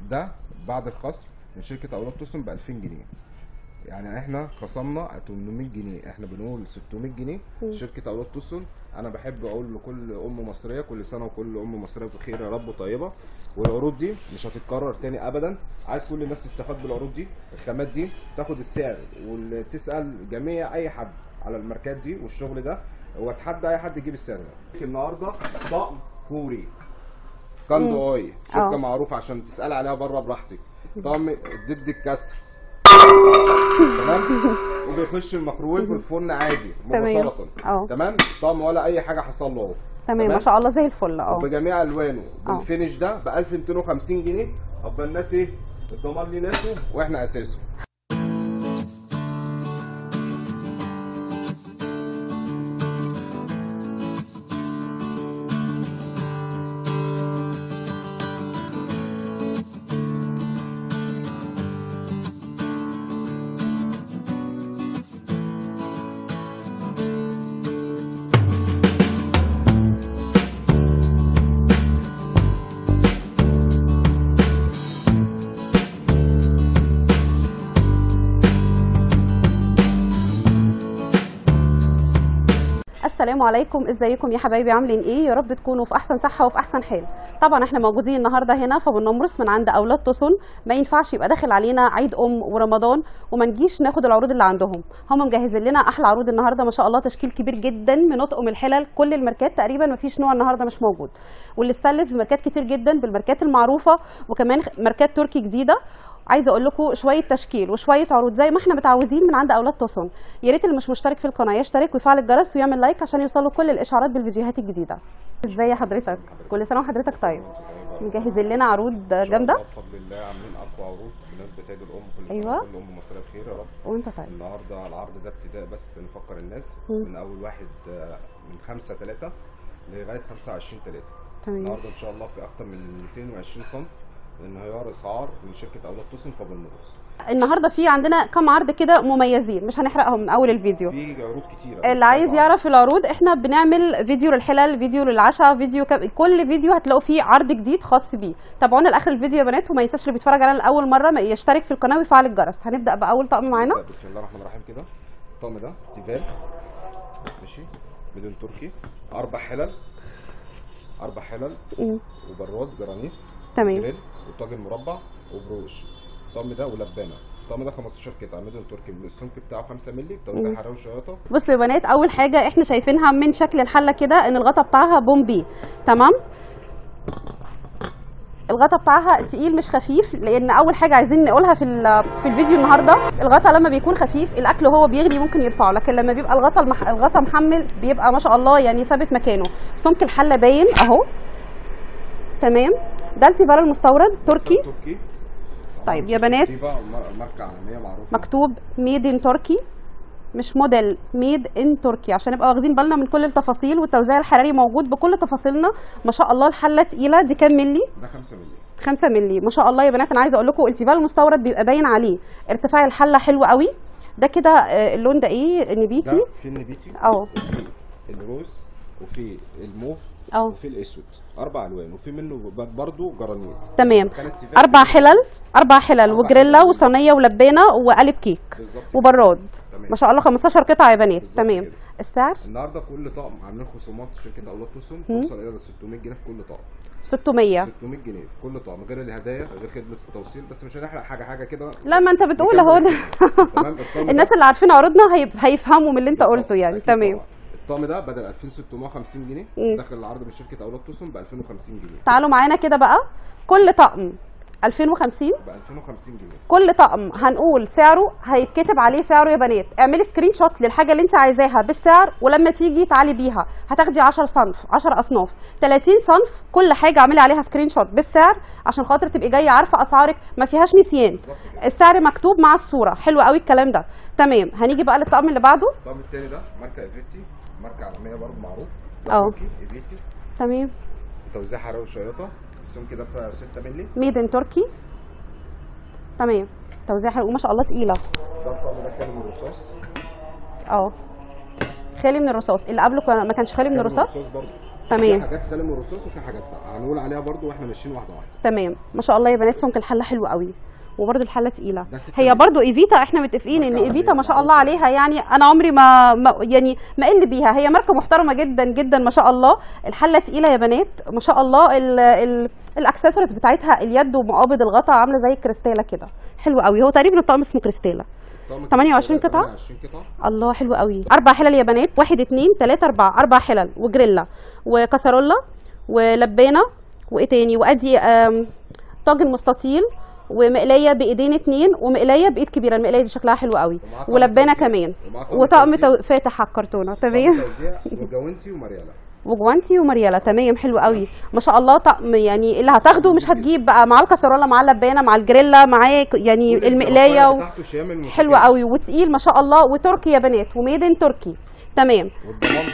ده بعد الخصم من شركه اولاد توسن ب 2000 جنيه يعني احنا خصمنا 800 جنيه احنا بنقول 600 جنيه شركه اولاد توسن انا بحب اقول لكل ام مصريه كل سنه وكل ام مصريه بخير يا رب وطيبه والعروض دي مش هتتكرر تاني ابدا عايز كل الناس تستفاد بالعروض دي الخامات دي تاخد السعر وتسال جميع اي حد على الماركات دي والشغل ده واتحدى اي حد يجيب السعر ده النهارده طقم كوري كاندو اوي شركه آه. معروفه عشان تسال عليها بره براحتك طقم ضد الكسر تمام وبيخش الميكروويف والفرن عادي تمام. مباشره اه. تمام طقم ولا اي حاجه حصل له اهو تمام ما شاء الله زي الفل اه بجميع الوانه بالفينش ده ب 1250 جنيه عقبال الناس ايه الضمان ليه ناسه واحنا اساسه السلام عليكم ازيكم يا حبايبي عاملين ايه يا رب تكونوا في احسن صحه وفي احسن حال طبعا احنا موجودين النهارده هنا في ابو النمرس من عند اولاد تصن ما ينفعش يبقى داخل علينا عيد ام ورمضان وما نجيش ناخد العروض اللي عندهم هم مجهزين لنا احلى عروض النهارده ما شاء الله تشكيل كبير جدا من اطقم الحلل كل الماركات تقريبا ما فيش نوع النهارده مش موجود والاستانلس بماركات كتير جدا بالماركات المعروفه وكمان ماركات تركي جديده عايزه اقول لكم شويه تشكيل وشويه عروض زي ما احنا متعودين من عند اولاد تصن يا ريت اللي مش مشترك في القناه يشترك ويفعل الجرس ويعمل لايك عشان يوصله كل الاشعارات بالفيديوهات الجديده ازاي حضرتك كل سنه وحضرتك طيب مجهزين لنا عروض جامده بفضل الله عاملين اقوى عروض بمناسبه عيد الام كل سنه أيوة. كل ام مصريه بخير يا رب وانت طيب النهارده العرض ده ابتداء بس نفكر الناس مم. من اول واحد آه، من 5 3 لغايه 25 3 تمام النهارده ان شاء الله في اكتر من 220 صنف انهيار اسعار من شركه اولاد توسن في ابو النورس النهارده في عندنا كام عرض كده مميزين مش هنحرقهم من اول الفيديو في عروض كتيره اللي عايز طبعاً. يعرف العروض احنا بنعمل فيديو للحلال فيديو للعشاء فيديو كم... كل فيديو هتلاقوا فيه عرض جديد خاص بيه تابعونا لاخر الفيديو يا بنات وما ينساش اللي بيتفرج علينا لاول مره ما يشترك في القناه ويفعل الجرس هنبدا باول طقم معانا نبدأ بسم الله الرحمن الرحيم كده الطقم ده تيفال ماشي بدون تركي اربع حلل اربع حلل مم. وبراد جرانيت تمام جريل وطاجن مربع وبروش الطقم ده ولبانه الطقم ده 15 قطعه ميدون تركي السمك بتاعه 5 مللي بتوزيع حراوي شياطه بصوا يا بنات اول حاجه احنا شايفينها من شكل الحله كده ان الغطا بتاعها بومبي تمام الغطا بتاعها تقيل مش خفيف لان اول حاجه عايزين نقولها في ال- في الفيديو النهارده الغطا لما بيكون خفيف الاكل وهو بيغلي ممكن يرفعه لكن لما بيبقى الغطا المح... الغطا محمل بيبقى ما شاء الله يعني ثابت مكانه سمك الحله باين اهو تمام ده التيفال المستورد تركي تركي طيب يا بنات. ديفا مار- ماركه عالميه معروفه مكتوب ميد ان تركي مش موديل ميد ان تركي عشان نبقى واخدين بالنا من كل التفاصيل والتوزيع الحراري موجود بكل تفاصيلنا ما شاء الله الحله تقيله دي كام ملي ده 5 مللي 5 ملي ما شاء الله يا بنات انا عايزه اقول لكم التيفال المستورد بيبقى باين عليه ارتفاع الحله حلو قوي ده كده آه، اللون ده ايه نبيتي ده في النبيتي اه وفي الروز وفي الموف اه وفي الاسود اربع الوان وفي منه ب- برضو جرانيت تمام كانت تيفال اربع حلل اربع حلل أربع وجريلا حلل. وصينيه ولبانه وقالب كيك بالظبط وبراد تمام. ما شاء الله 15 قطعه يا بنات بالظبط تمام كده. السعر النهارده كل طقم عاملين خصومات شركه اولاد توسن توصل الى 600 جنيه في كل طقم 600 600 جنيه في كل طقم غير الهدايا غير خدمه التوصيل بس مش هنحرق حاجه حاجه كده لا ما انت بتقول نكمل اهو كده. تمام الطقم الناس ده- اللي عارفين عروضنا هيب- هيفهموا من اللي انت طبعاً، قلته يعني أكيد تمام طبعاً. الطقم ده بدل 2650 جنيه مم. داخل العرض من شركه اولاد توسن ب 2050 جنيه تعالوا معانا كده بقى كل طقم 2050 ب 2050 جنيه كل طقم هنقول سعره هيتكتب عليه سعره يا بنات اعملي سكرين شوت للحاجه اللي انت عايزاها بالسعر ولما تيجي تعالي بيها هتاخدي 10 صنف 10 اصناف 30 صنف كل حاجه اعملي عليها سكرين شوت بالسعر عشان خاطر تبقي جايه عارفه اسعارك ما فيهاش نسيان بالظبط كده السعر مكتوب مع الصوره حلو قوي الكلام ده تمام هنيجي بقى للطقم اللي بعده الطقم التاني ده ماركه ايفيتي ماركه عالميه برضه معروف اه. تركي، ايفيتي تمام توزيع حراوي شياطه السمك ده بتاع 6 مللي ميد ان تركي تمام توزيع حلو ما شاء الله تقيله ده الطقم ده خالي من الرصاص اه خالي من الرصاص اللي قبله كان- ما كانش خالي من الرصاص برضه في تمام حاجات خالي من الرصاص وفي حاجات لا هنقول عليها برضو واحنا ماشيين واحده واحده تمام ما شاء الله يا بنات سمك الحله حلو قوي وبرده الحله تقيله ده ست هي جنيه. برضو ايفيتا احنا متفقين ان ماركة ايفيتا عالمية. ما شاء الله عليها يعني انا عمري ما, ما يعني ما قل بيها هي ماركه محترمه جدا جدا ما شاء الله الحله تقيله يا بنات ما شاء الله ال ال الاكسسوارز بتاعتها اليد ومقابض الغطا عامله زي الكريستاله كده حلو قوي هو تقريبا الطقم اسمه كريستاله طقم 28 قطعة؟ 28 قطعه الله حلو قوي اربع حلل يا بنات واحد اتنين تلاته اربعه اربع حلل وجريلا وكسرولة ولبانه وايه تاني وادي آم، طاجن مستطيل ومقلايه بايدين اتنين ومقلايه بايد كبيره المقلايه دي شكلها حلو قوي ومعاه طقم ولبانه توزيع. كمان ومعاه طقم وطقم توزيع. تو- فاتح على الكرتونه طقم تمام توزيع وجوانتي ومرياله وجوانتي ومرياله تمام حلو قوي ما شاء الله طقم يعني اللي هتاخده مش هتجيب بقى مع الكسرولة مع اللبانه مع الجريلا معاه ك- يعني كل المقلايه الرفاية و... بتاعته شامل المنتجات. حلو قوي وتقيل ما شاء الله وتركي يا بنات وميدن تركي تمام والضمان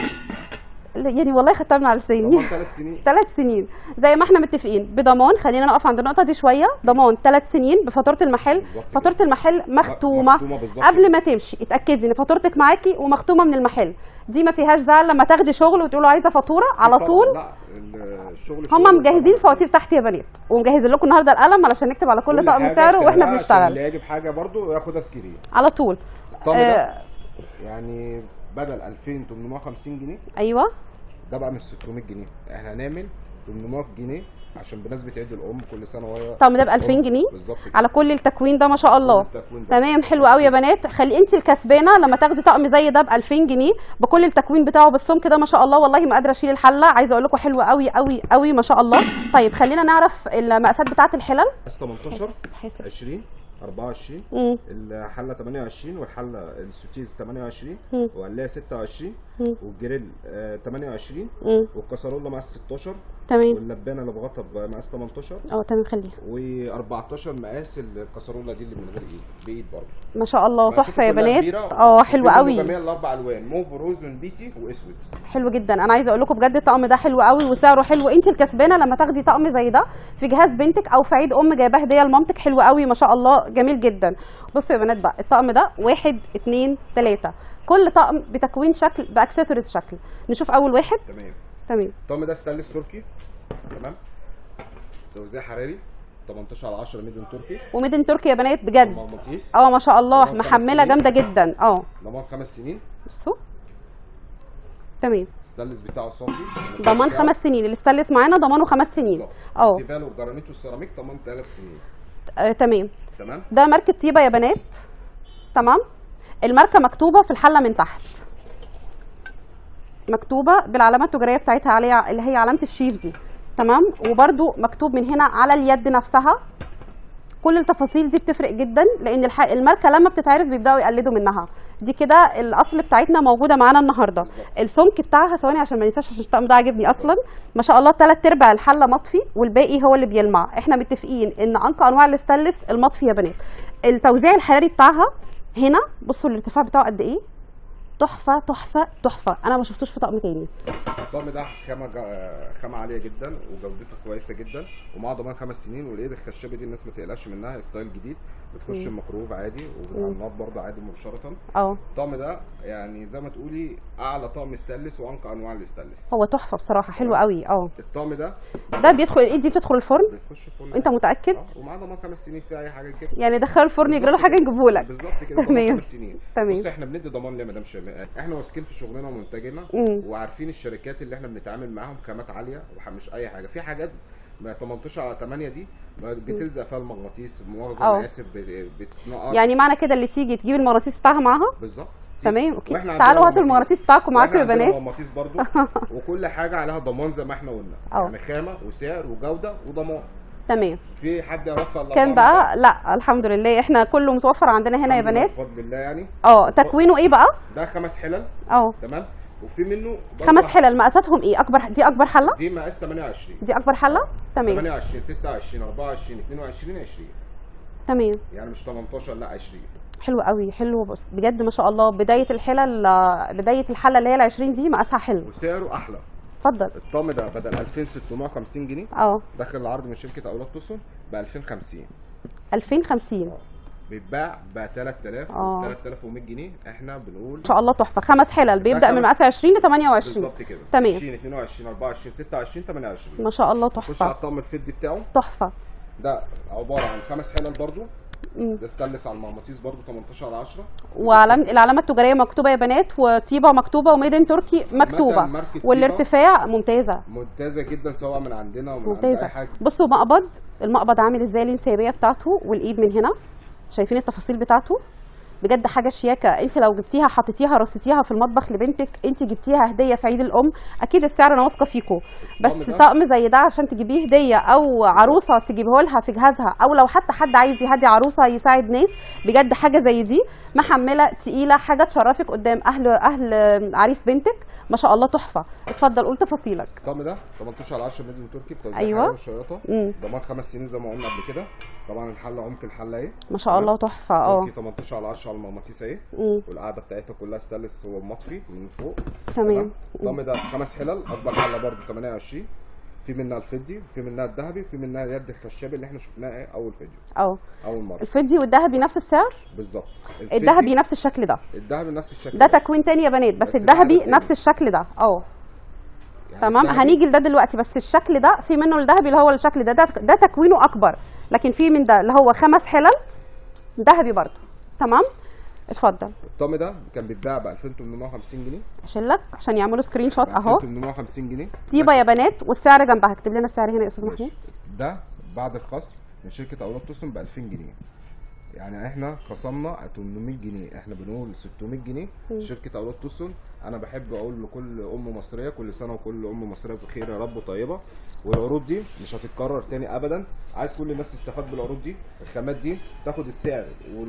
يعني والله خدتها من على لساني ضمان ثلاث سنين ثلاث سنين زي ما احنا متفقين بضمان خلينا نقف عند النقطه دي شويه ضمان ثلاث سنين بفاتوره المحل بالظبط فاتوره المحل مختومه مختومة بالظبط قبل كده. ما تمشي اتاكدي ان فاتورتك معاكي ومختومه من المحل دي ما فيهاش زعل لما تاخدي شغل وتقولوا عايزه فاتوره على طبعاً، طول لا ال- الشغل هم شغل مجهزين طبعاً. الفواتير تحت يا بنات ومجهزين لكم النهارده القلم علشان نكتب على كل طقم حاجة سعره واحنا سعرها عشان بنشتغل اللي يجيب حاجه برضو ياخدها سكرين على طول الطقم ده آه يعني بدل 2850 جنيه ايوه ده بقى مش 600 جنيه احنا هنعمل 800 جنيه عشان بمناسبه عيد الام كل سنه وهي الطقم ده ب 2000 جنيه بالظبط كده. على كل التكوين ده ما شاء الله التكوين ده. تمام حلو قوي يا بنات خلي انت الكسبانه لما تاخدي طقم زي ده ب 2000 جنيه بكل التكوين بتاعه بالسمك ده ما شاء الله والله ما قادره اشيل الحله عايزه اقول لكم حلو قوي قوي قوي ما شاء الله طيب خلينا نعرف المقاسات بتاعه الحلل بس 18 حاسب 20 24 مم. الحله 28 والحله السوتيز 28 مم. وقلايه 26 مم. والجريل آه، 28 مم. والكسرولة مقاس 16 تمام واللبانه اللي بغطى بمقاس 18 اه تمام خليها و14 مقاس الكسرولة دي اللي من غير ايد بايد برضه ما شاء الله مقاسات تحفه يا كلها بنات كبيرة، اه حلو وفي قوي جميع الاربع الوان موف روز ونبيتي واسود حلو جدا انا عايزه اقول لكم بجد الطقم ده حلو قوي وسعره حلو انت الكسبانه لما تاخدي طقم زي ده في جهاز بنتك او في عيد ام جايباه هديه لمامتك حلو قوي ما شاء الله جميل جدا بصوا يا بنات بقى الطقم ده واحد اتنين تلاته كل طقم بتكوين شكل باكسسوارز شكل نشوف اول واحد تمام تمام الطقم ده ستانلس تركي تمام توزيع حراري 18 على 10 ميديوم تركي وميدن تركي يا بنات بجد مغناطيس اه ما شاء الله ضمان خمس محمله سنين. جامده جدا اه ضمان خمس سنين بصوا تمام ستانلس بتاعه صافي ضمان بتاعه خمس سنين اللي استلس معانا ضمانه خمس سنين بالظبط. اه التيفال والجرانيت والسيراميك ضمان ثلاث سنين آه، تمام تمام ده ماركة طيبة يا بنات تمام الماركة مكتوبة في الحلة من تحت مكتوبة بالعلامة التجارية بتاعتها عليها اللي هي علامة الشيف دي تمام وبرده مكتوب من هنا على اليد نفسها كل التفاصيل دي بتفرق جدا لان الح... الماركه لما بتتعرف بيبداوا يقلدوا منها دي كده الاصل بتاعتنا موجوده معانا النهارده السمك بتاعها ثواني عشان ما ننساش عشان الطقم ده عاجبني اصلا ما شاء الله ثلاث ارباع الحله مطفي والباقي هو اللي بيلمع احنا متفقين ان انقى انواع الاستانلس المطفي يا بنات التوزيع الحراري بتاعها هنا بصوا الارتفاع بتاعه قد ايه تحفه تحفه تحفه انا ما شفتوش في طقم تاني الطقم ده خامه جا- خامه عاليه جدا وجودته كويسه جدا ومعاه ضمان خمس سنين والايد الخشبه دي الناس ما تقلقش منها ستايل جديد بتخش الميكرويف عادي وعلى النار برضه عادي مباشره اه الطقم ده يعني زي ما تقولي اعلى طقم ستانلس وانقى انواع الاستانلس هو تحفه بصراحه حلو قوي اه الطقم ده ده بيدخل الايد دي بتدخل الفرن بتخش فل انت متاكد اه ومعاه ضمان خمس سنين في اي حاجه كده يعني دخل الفرن يجري له حاجه نجيبه لك بالظبط كده ضمان تمام. خمس سنين تمام. بص احنا بندي ضمان ليه يا مدام شيماء احنا واثقين في شغلنا ومنتجنا مم. وعارفين الشركات اللي احنا بنتعامل معاهم خامات عاليه ومش اي حاجه في حاجات ما 18 على 8 دي ما بتلزق فيها المغناطيس مؤاخذه اه. انا اسف بت- بتنقط يعني معنى كده اللي تيجي تجيب المغناطيس بتاعها معاها بالظبط تمام اوكي واحنا عندنا تعالوا هاتوا مغناطيس. المغناطيس بتاعكم معاكم يا واحنا عندنا بنات مغناطيس برضو وكل حاجه عليها ضمان زي ما احنا قلنا اه. يعني خامه وسعر وجوده وضمان تمام في حد يرفع الله كان طبعاً بقى لا الحمد لله احنا كله متوفر عندنا هنا يا الحمد لله بنات بفضل الله يعني اه تكوينه ايه بقى ده خمس حلل اه تمام وفي منه برضو خمس واحد- حلل مقاساتهم ايه اكبر دي اكبر حله دي مقاس 28 دي اكبر حله تمام 28 26 24 22 20 تمام يعني مش 18 لا 20 حلو قوي حلو بص بجد ما شاء الله بدايه الحلل بدايه الحله اللي هي ال 20 دي مقاسها حلو وسعره احلى اتفضل الطقم ده بدل 2650 جنيه اه داخل العرض من شركه اولاد توسون ب 2050 2050 بيتباع ب 3000 آه. 3100 جنيه احنا بنقول ان شاء الله تحفه خمس حلل بيبدا من خمس- مقاس 20 ل 28 بالظبط كده تمام 20 22 24 26 28 ما شاء الله خش على تحفه الطقم الفيد بتاعه تحفه ده عباره عن خمس حلل برضو مم. ده ستانلس على المغناطيس برضو 18 على 10 وعلامة العلامة التجارية مكتوبة يا بنات وطيبة مكتوبة وميد ان تركي مكتوبة ماركة طيبة. والارتفاع ممتازة ممتازه جدا سواء من عندنا ومن عند ممتازة اي حاجه بصوا مقبض المقبض عامل ازاي الانسيابية بتاعته والايد من هنا شايفين التفاصيل بتاعته بجد حاجه شياكه انت لو جبتيها حطيتيها رصيتيها في المطبخ لبنتك انت جبتيها هديه في عيد الام اكيد السعر انا واثقه فيكم بس ده؟ طقم زي ده عشان تجيبيه هديه او عروسه تجيبه لها في جهازها او لو حتى حد عايز يهدي عروسه يساعد ناس بجد حاجه زي دي محمله تقيله حاجه تشرفك قدام اهل اهل عريس بنتك ما شاء الله تحفه اتفضل قول تفاصيلك الطقم ده 18 على 10 ميديم تركي بتوزيع أيوة. حرارة وشياطه مم. ضمان خمس سنين زي ما قلنا قبل كده طبعا الحله عمق الحله اهي ما شاء الله تحفه اه تركي 18 على 10 على المغناطيس اهي مم. والقاعده بتاعتها كلها ستانلس هو مطفي من فوق تمام الطقم ده خمس حلل اكبر حله برضو 28 في منها الفضي وفي منها الذهبي وفي منها اليد الخشابي اللي احنا شفناها ايه اول فيديو اه اول مره الفضي والذهبي نفس السعر بالظبط الفضي- الذهبي نفس الشكل ده الذهبي نفس الشكل ده تكوين تاني يا بنات بس بس ده الذهبي عدد نفس تاني. الشكل ده اه يعني تمام الذهبي- هنيجي لده دلوقتي بس الشكل ده في منه الذهبي اللي هو الشكل ده ده, ده تكوينه اكبر لكن في من ده اللي هو خمس حلل ذهبي برضو تمام اتفضل الطقم ده كان بيتباع ب 2850 جنيه اشيلك عشان يعملوا سكرين شوت اهو 2850 جنيه طيبه يا بنات والسعر جنبها اكتب لنا السعر هنا يا استاذ محمود ماشي. ده بعد الخصم من شركه اولاد توسن ب 2000 جنيه يعني احنا خصمنا 800 جنيه احنا بنقول 600 جنيه شركه اولاد توسن انا بحب اقول لكل ام مصريه كل سنه وكل ام مصريه بخير يا رب وطيبه والعروض دي مش هتتكرر تاني ابدا عايز كل الناس تستفاد بالعروض دي الخامات دي تاخد السعر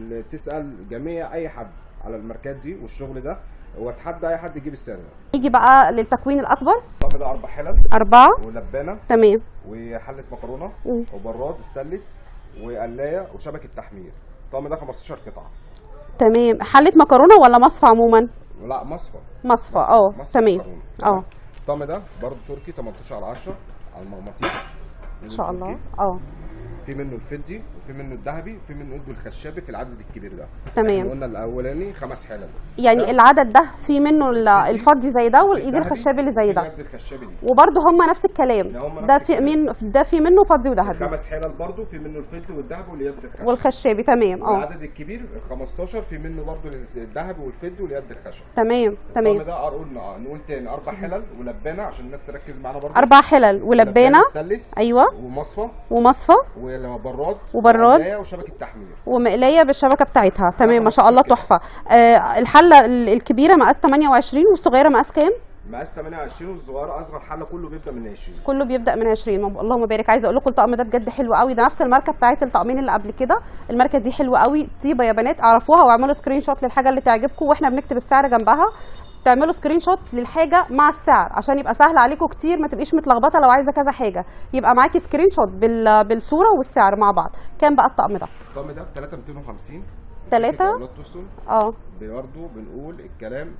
وتسال جميع اي حد على الماركات دي والشغل ده واتحدى اي حد يجيب السعر ده نيجي بقى للتكوين الاكبر الطقم ده اربع حلل أربعة ولبانه تمام وحله مكرونه مم. وبراد ستانلس وقلايه وشبكه تحمير الطقم ده 15 قطعه تمام حلة مكرونة ولا مصفى عموما لا مصفى مصفى اه مصفى تمام مكرونة. اه الطقم ده برضه تركي 18 على 10 على المغناطيس ان شاء الله اه في منه الفضي وفي منه الذهبي وفي منه ايده الخشابي في العدد الكبير ده تمام. احنا قلنا الاولاني خمس حلل يعني العدد ده في منه ال- الفضي زي ده والايد الذهبي الخشابي اللي زي وفي ده اليد الخشابي دي وبرده هم نفس الكلام لا، هم ده نفس في الكلام. من ده في منه فضي وذهبي خمس حلل برضه في منه الفضي والذهبي واليد الخشب والخشابي تمام اه والعدد الكبير ال 15 في منه برضه الذهبي والفضي واليد الخشب تمام الطقم تمام ده قلنا نقول تاني اربع حلل ولبانه عشان الناس تركز معانا برضه اربع حلل ولبانه ستانلس ايوه ومصفى ومصفى وبراد وبراد. وقلاية وشبكه تحمير ومقليه بالشبكه بتاعتها تمام ما شاء الله تحفه آه الحله ال- الكبيره مقاس 28 والصغيره مقاس كام مقاس 28 والصغيره اصغر حله كله بيبدا من 20 كله بيبدا من 20 ما- اللهم بارك عايزه اقول لكم الطقم ده بجد حلو قوي ده نفس الماركه بتاعت الطقمين اللي قبل كده الماركه دي حلوه قوي طيبه يا بنات اعرفوها واعملوا سكرين شوت للحاجه اللي تعجبكم واحنا بنكتب السعر جنبها تعملوا سكرين شوت للحاجه مع السعر عشان يبقى سهل عليكم كتير ما تبقيش متلخبطه لو عايزه كذا حاجه يبقى معاكي سكرين شوت بال... بالصوره والسعر مع بعض كام بقى الطقم ده الطقم ده ب 3250 تلاتة؟ اولاد توسن اه برضه بنقول الكلام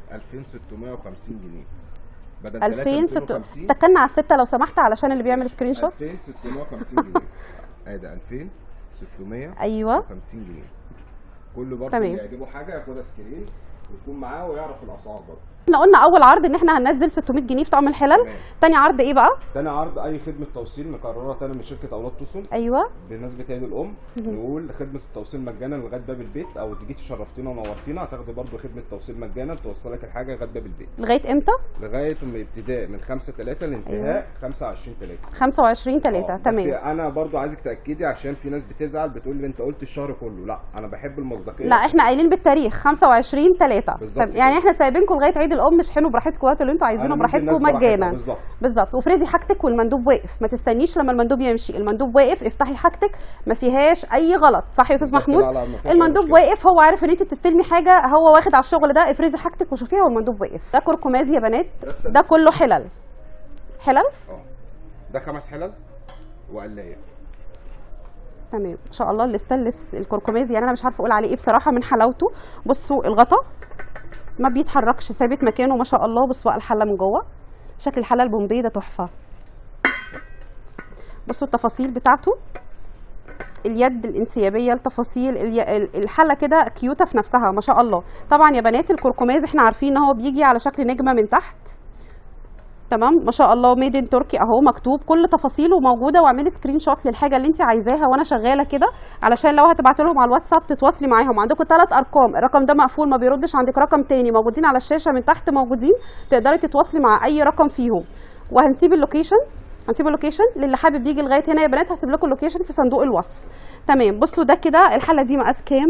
2650 جنيه بدل 2600 3650 تكلنا على السته لو سمحت علشان اللي بيعمل سكرين شوت 2650 جنيه ادي 2650 ايوه جنيه كل برضه تمام. اللي يعجبه حاجه ياخدها سكرين ويكون معاه ويعرف الاسعار برضه احنا قلنا اول عرض ان احنا هننزل 600 جنيه في طقم الحلل تمام. تاني عرض ايه بقى تاني عرض اي خدمه توصيل مكرره تاني من شركه اولاد توسن ايوه بمناسبه عيد الام نقول خدمه التوصيل مجانا لغايه باب البيت او تيجي تشرفتينا ونورتينا هتاخدي برضه خدمه توصيل مجانا توصلك الحاجه لغايه باب البيت لغايه امتى لغايه من ابتداء من 5 3 لانتهاء 25 3 25 3 آه، بس تمام انا برضو عايزك تاكدي عشان في ناس بتزعل بتقول لي انت قلت الشهر كله لا انا بحب المصداقيه لا احنا قايلين بالتاريخ 25 3 بالظبط يعني كده. احنا سايبينكم لغايه عيد الام اشحنوا براحتكم وقت اللي انتوا عايزينه أنا مدي الناس براحتكم براحتها، مجانا بالظبط. بالظبط وفريزي حاجتك والمندوب واقف ما تستنيش لما المندوب يمشي المندوب واقف افتحي حاجتك ما فيهاش اي غلط صح يا استاذ بالظبط، محمود لا، لا، ما فيهاش أي المندوب مشكلة. واقف هو عارف ان انت بتستلمي حاجه هو واخد على الشغل ده افرزي حاجتك وشوفيها والمندوب واقف ده كركمازي يا بنات بس- ده كله حلل حلل اه ده خمس حلل وقلايه تمام ان شاء الله الاستانلس الكركمازي يعني انا مش عارفه اقول عليه ايه بصراحه من حلاوته بصوا الغطا ما بيتحركش ثابت مكانه ما شاء الله بصوا بقى الحله من جوه شكل الحله البومبي ده تحفه بصوا التفاصيل بتاعته اليد الانسيابيه التفاصيل الي- ال- الحله كده كيوته في نفسها ما شاء الله طبعا يا بنات الكركماز احنا عارفين ان هو بيجي على شكل نجمه من تحت تمام ما شاء الله ميد ان تركي اهو مكتوب كل تفاصيله موجوده واعملي سكرين شوت للحاجه اللي انت عايزاها وانا شغاله كده علشان لو هتبعتي لهم على الواتساب تتواصلي معاهم عندكم ثلاث ارقام الرقم ده مقفول ما بيردش عندك رقم تاني موجودين على الشاشه من تحت موجودين تقدري تتواصلي مع اي رقم فيهم وهنسيب اللوكيشن هنسيب اللوكيشن للي حابب يجي لغايه هنا يا بنات هسيب لكم اللوكيشن في صندوق الوصف تمام بصوا ده كده الحله دي مقاس كام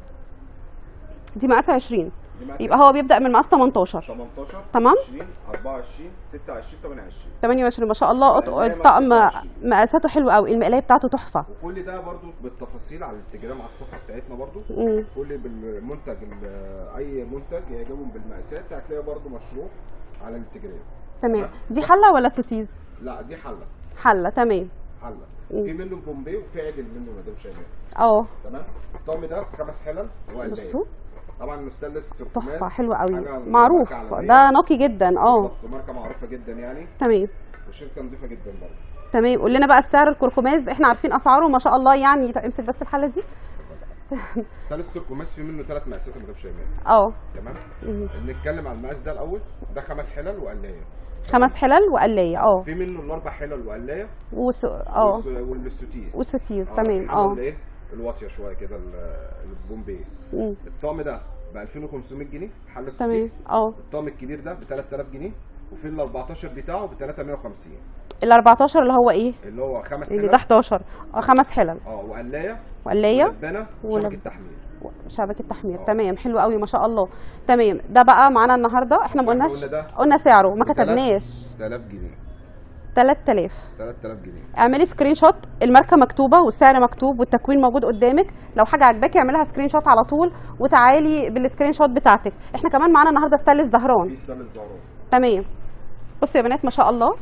دي مقاس 20 دي مقاس يبقى هو بيبدا من مقاس 18 18 تمام. 20 24 26 28 28 ما شاء الله قط- المقلاية الطقم مقاسات 20. مقاساته حلوه قوي المقلايه بتاعته تحفه وكل ده برضو بالتفاصيل على الانستجرام على الصفحه بتاعتنا برضو مم. كل بالمنتج ال- اي منتج يعجبهم بالمقاسات هتلاقي برضو مشروع على الانستجرام تمام دي حله ولا سوسيز لا دي حله حله تمام حله في منه بومبي وفي عدل منه مدام شيماء اه تمام الطقم ده خمس حلل وقلايه بصوا طبعا مستانلس كركماس تحفه حلوه قوي حاجة معروف ماركة عالمية. ده نقي جدا اه بالظبط، ماركه معروفه جدا يعني تمام وشركه نظيفه جدا برضه تمام قول لنا بقى السعر الكركماز احنا عارفين اسعاره ما شاء الله يعني طب امسك بس الحله دي ستانلس كركماس في منه ثلاث مقاسات يا مدام شيماء اه تمام نتكلم على المقاس ده الاول ده خمس حلل وقلايه خمس حلل وقلايه اه في منه الاربع حلل وقلايه وس... اه والس- والسوتيس والسوسيز آه، تمام الحلة اه الايه الواطيه شويه كده ال- البومبي مم. الطقم ده ب 2500 جنيه حل تمام السوتيس اه الطقم الكبير ده ب 3000 جنيه وفي ال 14 بتاعه ب 350 ال 14 اللي هو ايه اللي هو خمس اللي حلل ده 11 اه خمس حلل اه وقلايه وقلايه ولبانه ولب- وشبكه تحميل شبكه تحمير آه. تمام حلو قوي ما شاء الله تمام ده بقى معانا النهارده احنا ما إحنا قلناش قلنا ده. قلنا سعره ما تلات- كتبناش 3000 جنيه 3000 3000 جنيه اعملي سكرين شوت الماركه مكتوبه والسعر مكتوب والتكوين موجود قدامك لو حاجه عجباكي اعملها سكرين شوت على طول وتعالي بالسكرين شوت بتاعتك احنا كمان معانا النهارده ستانلس زهران في ستانلس زهران تمام بصوا يا بنات ما شاء الله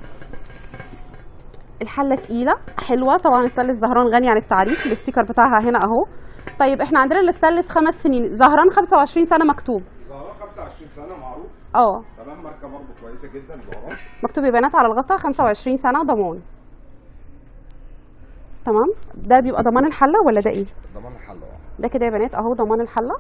الحله تقيله حلوه طبعا الستانلس زهران غني عن التعريف الاستيكر بتاعها هنا اهو طيب احنا عندنا الستانلس خمس سنين زهران 25 سنه مكتوب زهران 25 سنه معروف اه تمام ماركه برضه كويسه جدا زهران مكتوب يا بنات على الغطا 25 سنه ضمان تمام ده بيبقى ضمان الحله ولا ده ايه ضمان الحل اه ده كده يا بنات اهو ضمان الحله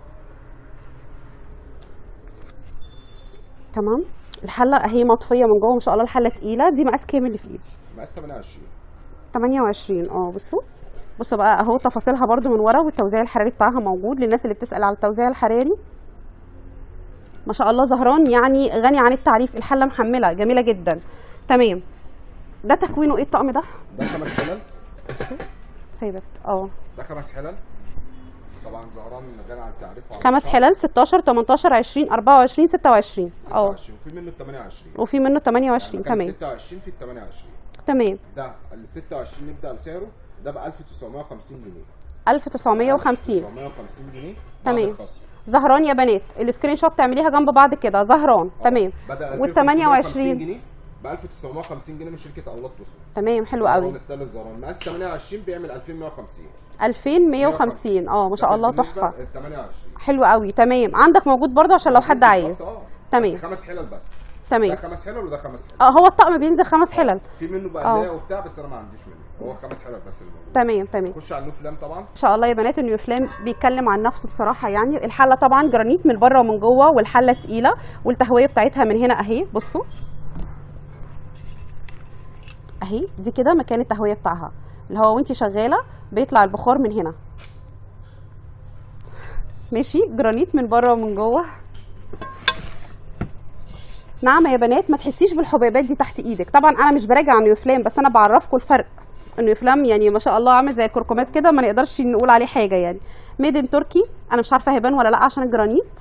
تمام الحله اهي مطفيه من جوه ما شاء الله الحله تقيله دي مقاس كام اللي في ايدي مقاس 28 28 اه بصوا بصوا بقى اهو تفاصيلها برده من ورا والتوزيع الحراري بتاعها موجود للناس اللي بتسال على التوزيع الحراري ما شاء الله زهران يعني غني عن التعريف الحله محمله جميله جدا تمام ده تكوينه ايه الطقم ده ده خمس حلل ثابت اه ده خمس حلل طبعا زهران غني عن التعريف وعن خمس الشعر. حلل 16 18 20 24 26 اه 26 وفي منه 28 وفي منه 28 يعني تمام 26 في 28 تمام ده ال 26 نبدا بسعره ده ب 1950 جنيه 1950 1950 جنيه تمام. بعد الخصم. زهران يا بنات السكرين شوت تعمليها جنب بعض كده زهران تمام بدا وال 28 28 جنيه ب 1950 جنيه من شركه اولاد توصل تمام حلو قوي زهران ستانلس زهران مقاس 28 بيعمل 2150 2150 اه ما شاء الله بالنسبة تحفه ل 28 حلو قوي تمام عندك موجود برضو عشان لو حد عايز آه. تمام. بس خمس حلل بس تمام ده خمس حلل وده خمس حلل اه هو الطقم بينزل خمس حلل في منه آه. بقلايه وبتاع بس انا ما عنديش منه هو خمس حلل بس اللي موجود تمام تمام خش على النوفلام طبعا ان شاء الله يا بنات انه فلان بيتكلم عن نفسه بصراحه يعني الحله طبعا جرانيت من بره ومن جوه والحله تقيله والتهويه بتاعتها من هنا اهي بصوا اهي دي كده مكان التهويه بتاعها اللي هو وانت شغاله بيطلع البخار من هنا ماشي جرانيت من بره ومن جوه ناعمه يا بنات ما تحسيش بالحبيبات دي تحت ايدك طبعا انا مش براجع عن نيوفلام بس انا بعرفكم الفرق النيوفلام يعني ما شاء الله عامل زي الكركماز كده ما نقدرش نقول عليه حاجه يعني ميد ان تركي انا مش عارفه هيبان ولا لا عشان الجرانيت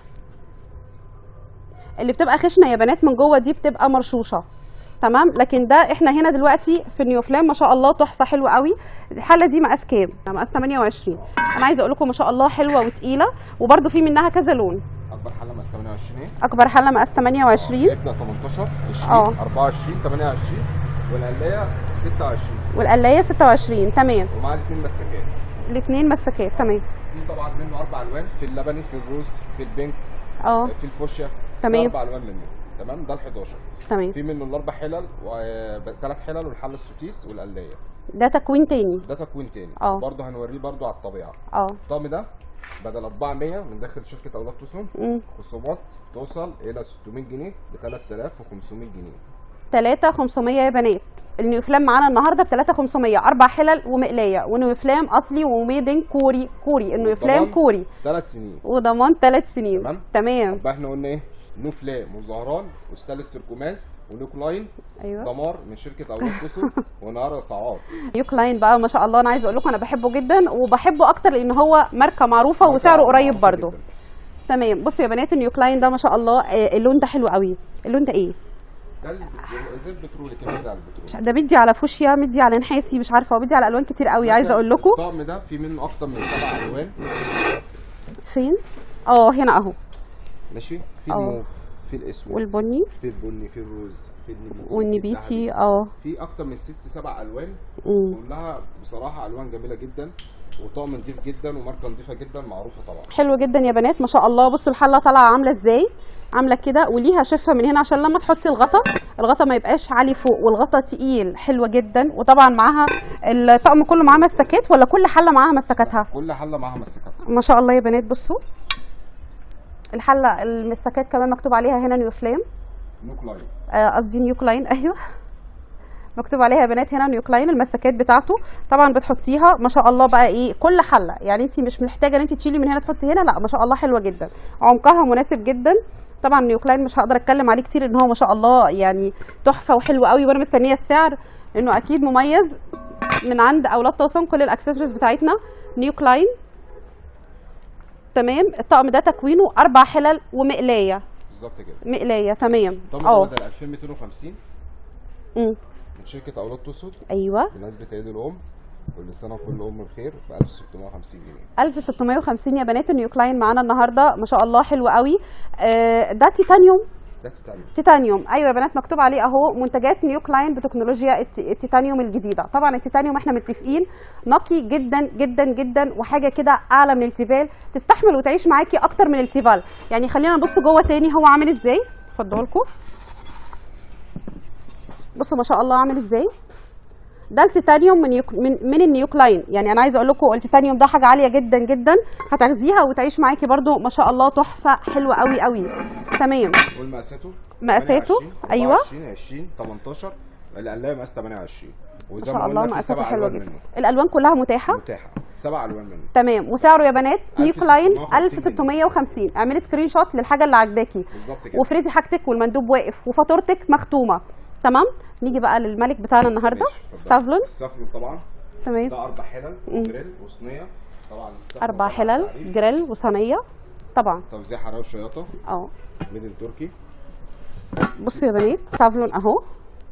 اللي بتبقى خشنه يا بنات من جوه دي بتبقى مرشوشه تمام لكن ده احنا هنا دلوقتي في النيوفلام ما شاء الله تحفه حلوه قوي الحله دي مقاس كام مقاس 28 انا عايزه اقول لكم ما شاء الله حلوه وتقيله وبرده في منها كذا لون اكبر حله مقاس 28 ايه اكبر حله مقاس 28 يبدا 18 20 آه. 24 28 والقلايه 26 والقلايه 26 تمام ومعاه الاثنين مسكات الاثنين مسكات تمام في طبعا منه اربع الوان في اللبني في الروز في البينك اه في الفوشيا تمام. في اربع الوان منه تمام ده ال 11 تمام في منه الاربع حلل وثلاث حلل والحل السوتيس والقلايه ده تكوين تاني ده تكوين تاني اه. برضه هنوريه برضه على الطبيعه اه الطقم ده بدل 400 من داخل شركه اولاد توسون مم. خصومات توصل الى 600 جنيه ب 3500 جنيه 3500 يا بنات النيوفلام معانا النهارده ب 3500 اربع حلل ومقلايه ونيوفلام اصلي وميدن كوري كوري النيوفلام وضمان كوري ثلاث سنين وضمان ثلاث سنين تمام. تمام يبقى احنا قلنا ايه نو فلام وزهران وستانلس تركماز ونوك لاين ايوه دمار من شركه اولاد توسون ونهار اسعار نيوك لاين بقى ما شاء الله انا عايزه اقول لكم انا بحبه جدا وبحبه اكتر لان هو ماركه معروفه وسعره قريب معروفة برده جداً. تمام بصوا يا بنات النيوك لاين ده ما شاء الله آه، اللون ده حلو قوي اللون ده ايه ده ال- زيت بترولي كده على البترول مش- ده مدي على فوشيا مدي على نحاسي مش عارفه هو مدي على الوان كتير قوي عايزه اقول لكم الطقم ده في منه اكتر من سبع الوان فين اه هنا اهو ماشي في اه. الموف في الاسود والبني في البني في الروز في النبيتي والنبيتي اه في اكتر من ست سبع الوان مم. كلها بصراحه الوان جميله جدا وطقم نضيف جدا وماركه نضيفه جدا معروفه طبعا حلو جدا يا بنات ما شاء الله بصوا الحله طالعه عامله ازاي عامله كده وليها شفه من هنا عشان لما تحطي الغطا الغطا ما يبقاش عالي فوق والغطا تقيل حلوه جدا وطبعا معاها الطقم كله معاه مسكات ولا كل حله معاها مسكاتها كل حله معاها مسكاتها ما شاء الله يا بنات بصوا الحله المسكات كمان مكتوب عليها هنا نيو فلام نوك لاين آه، قصدي نيو كلاين ايوه مكتوب عليها يا بنات هنا نيو كلاين المسكات بتاعته طبعا بتحطيها ما شاء الله بقى ايه كل حله يعني انت مش محتاجه ان انت تشيلي من هنا تحطي هنا لا ما شاء الله حلوه جدا عمقها مناسب جدا طبعا نيو كلاين مش هقدر اتكلم عليه كتير ان هو ما شاء الله يعني تحفه وحلو قوي وانا مستنيه السعر لانه اكيد مميز من عند اولاد توسن كل الاكسسوارز بتاعتنا نيو كلاين تمام الطقم ده تكوينه اربع حلل ومقلايه بالظبط كده مقلايه تمام الطقم اه ده بدل 2250 أمم. من شركه اولاد توسون ايوه بمناسبه عيد الام كل سنه وكل ام بخير ب 1650 جنيه 1650 يا بنات النيو كلاين معانا النهارده ما شاء الله حلو قوي آه، ده تيتانيوم ده تتعمل تيتانيوم ايوه يا بنات مكتوب عليه اهو منتجات نيو كلاين بتكنولوجيا الت- التيتانيوم الجديده طبعا التيتانيوم احنا متفقين نقي جدا جدا جدا وحاجه كده اعلى من التيفال تستحمل وتعيش معاكي اكتر من التيفال يعني خلينا نبص جوه تاني هو عامل ازاي اتفضلوا لكم بصوا ما شاء الله عامل ازاي ده التيتانيوم من يوك من من النيوكلاين يعني انا عايزه اقول لكم التيتانيوم ده حاجه عاليه جدا جدا هتغذيها وتعيش معاكي برده ما شاء الله تحفه حلوه قوي قوي تمام والمقاساته مقاساته؟ 28 أيوة. 24 20 18 القلايه مقاس 28 ما وزي شاء ما الله قلنا في مقاساته سبع حلوه الوان جدا منه الالوان كلها متاحه متاحه سبع الوان منه تمام وسعره يا بنات نيوكلاين 1650 1650 اعملي سكرين شوت للحاجه اللي عاجباكي بالظبط كده وفريزي حاجتك والمندوب واقف وفاتورتك مختومه تمام نيجي بقى للملك بتاعنا النهارده ماشي، اتفضل. ستافلون السفلون طبعا تمام ده اربع حلل وجريل وصينيه طبعا السفلون اربع طبعاً حلل تعريف. جريل وصينيه طبعا توزيع حراره وشياطه اه ميدن تركي بصوا يا بنات سافلون اهو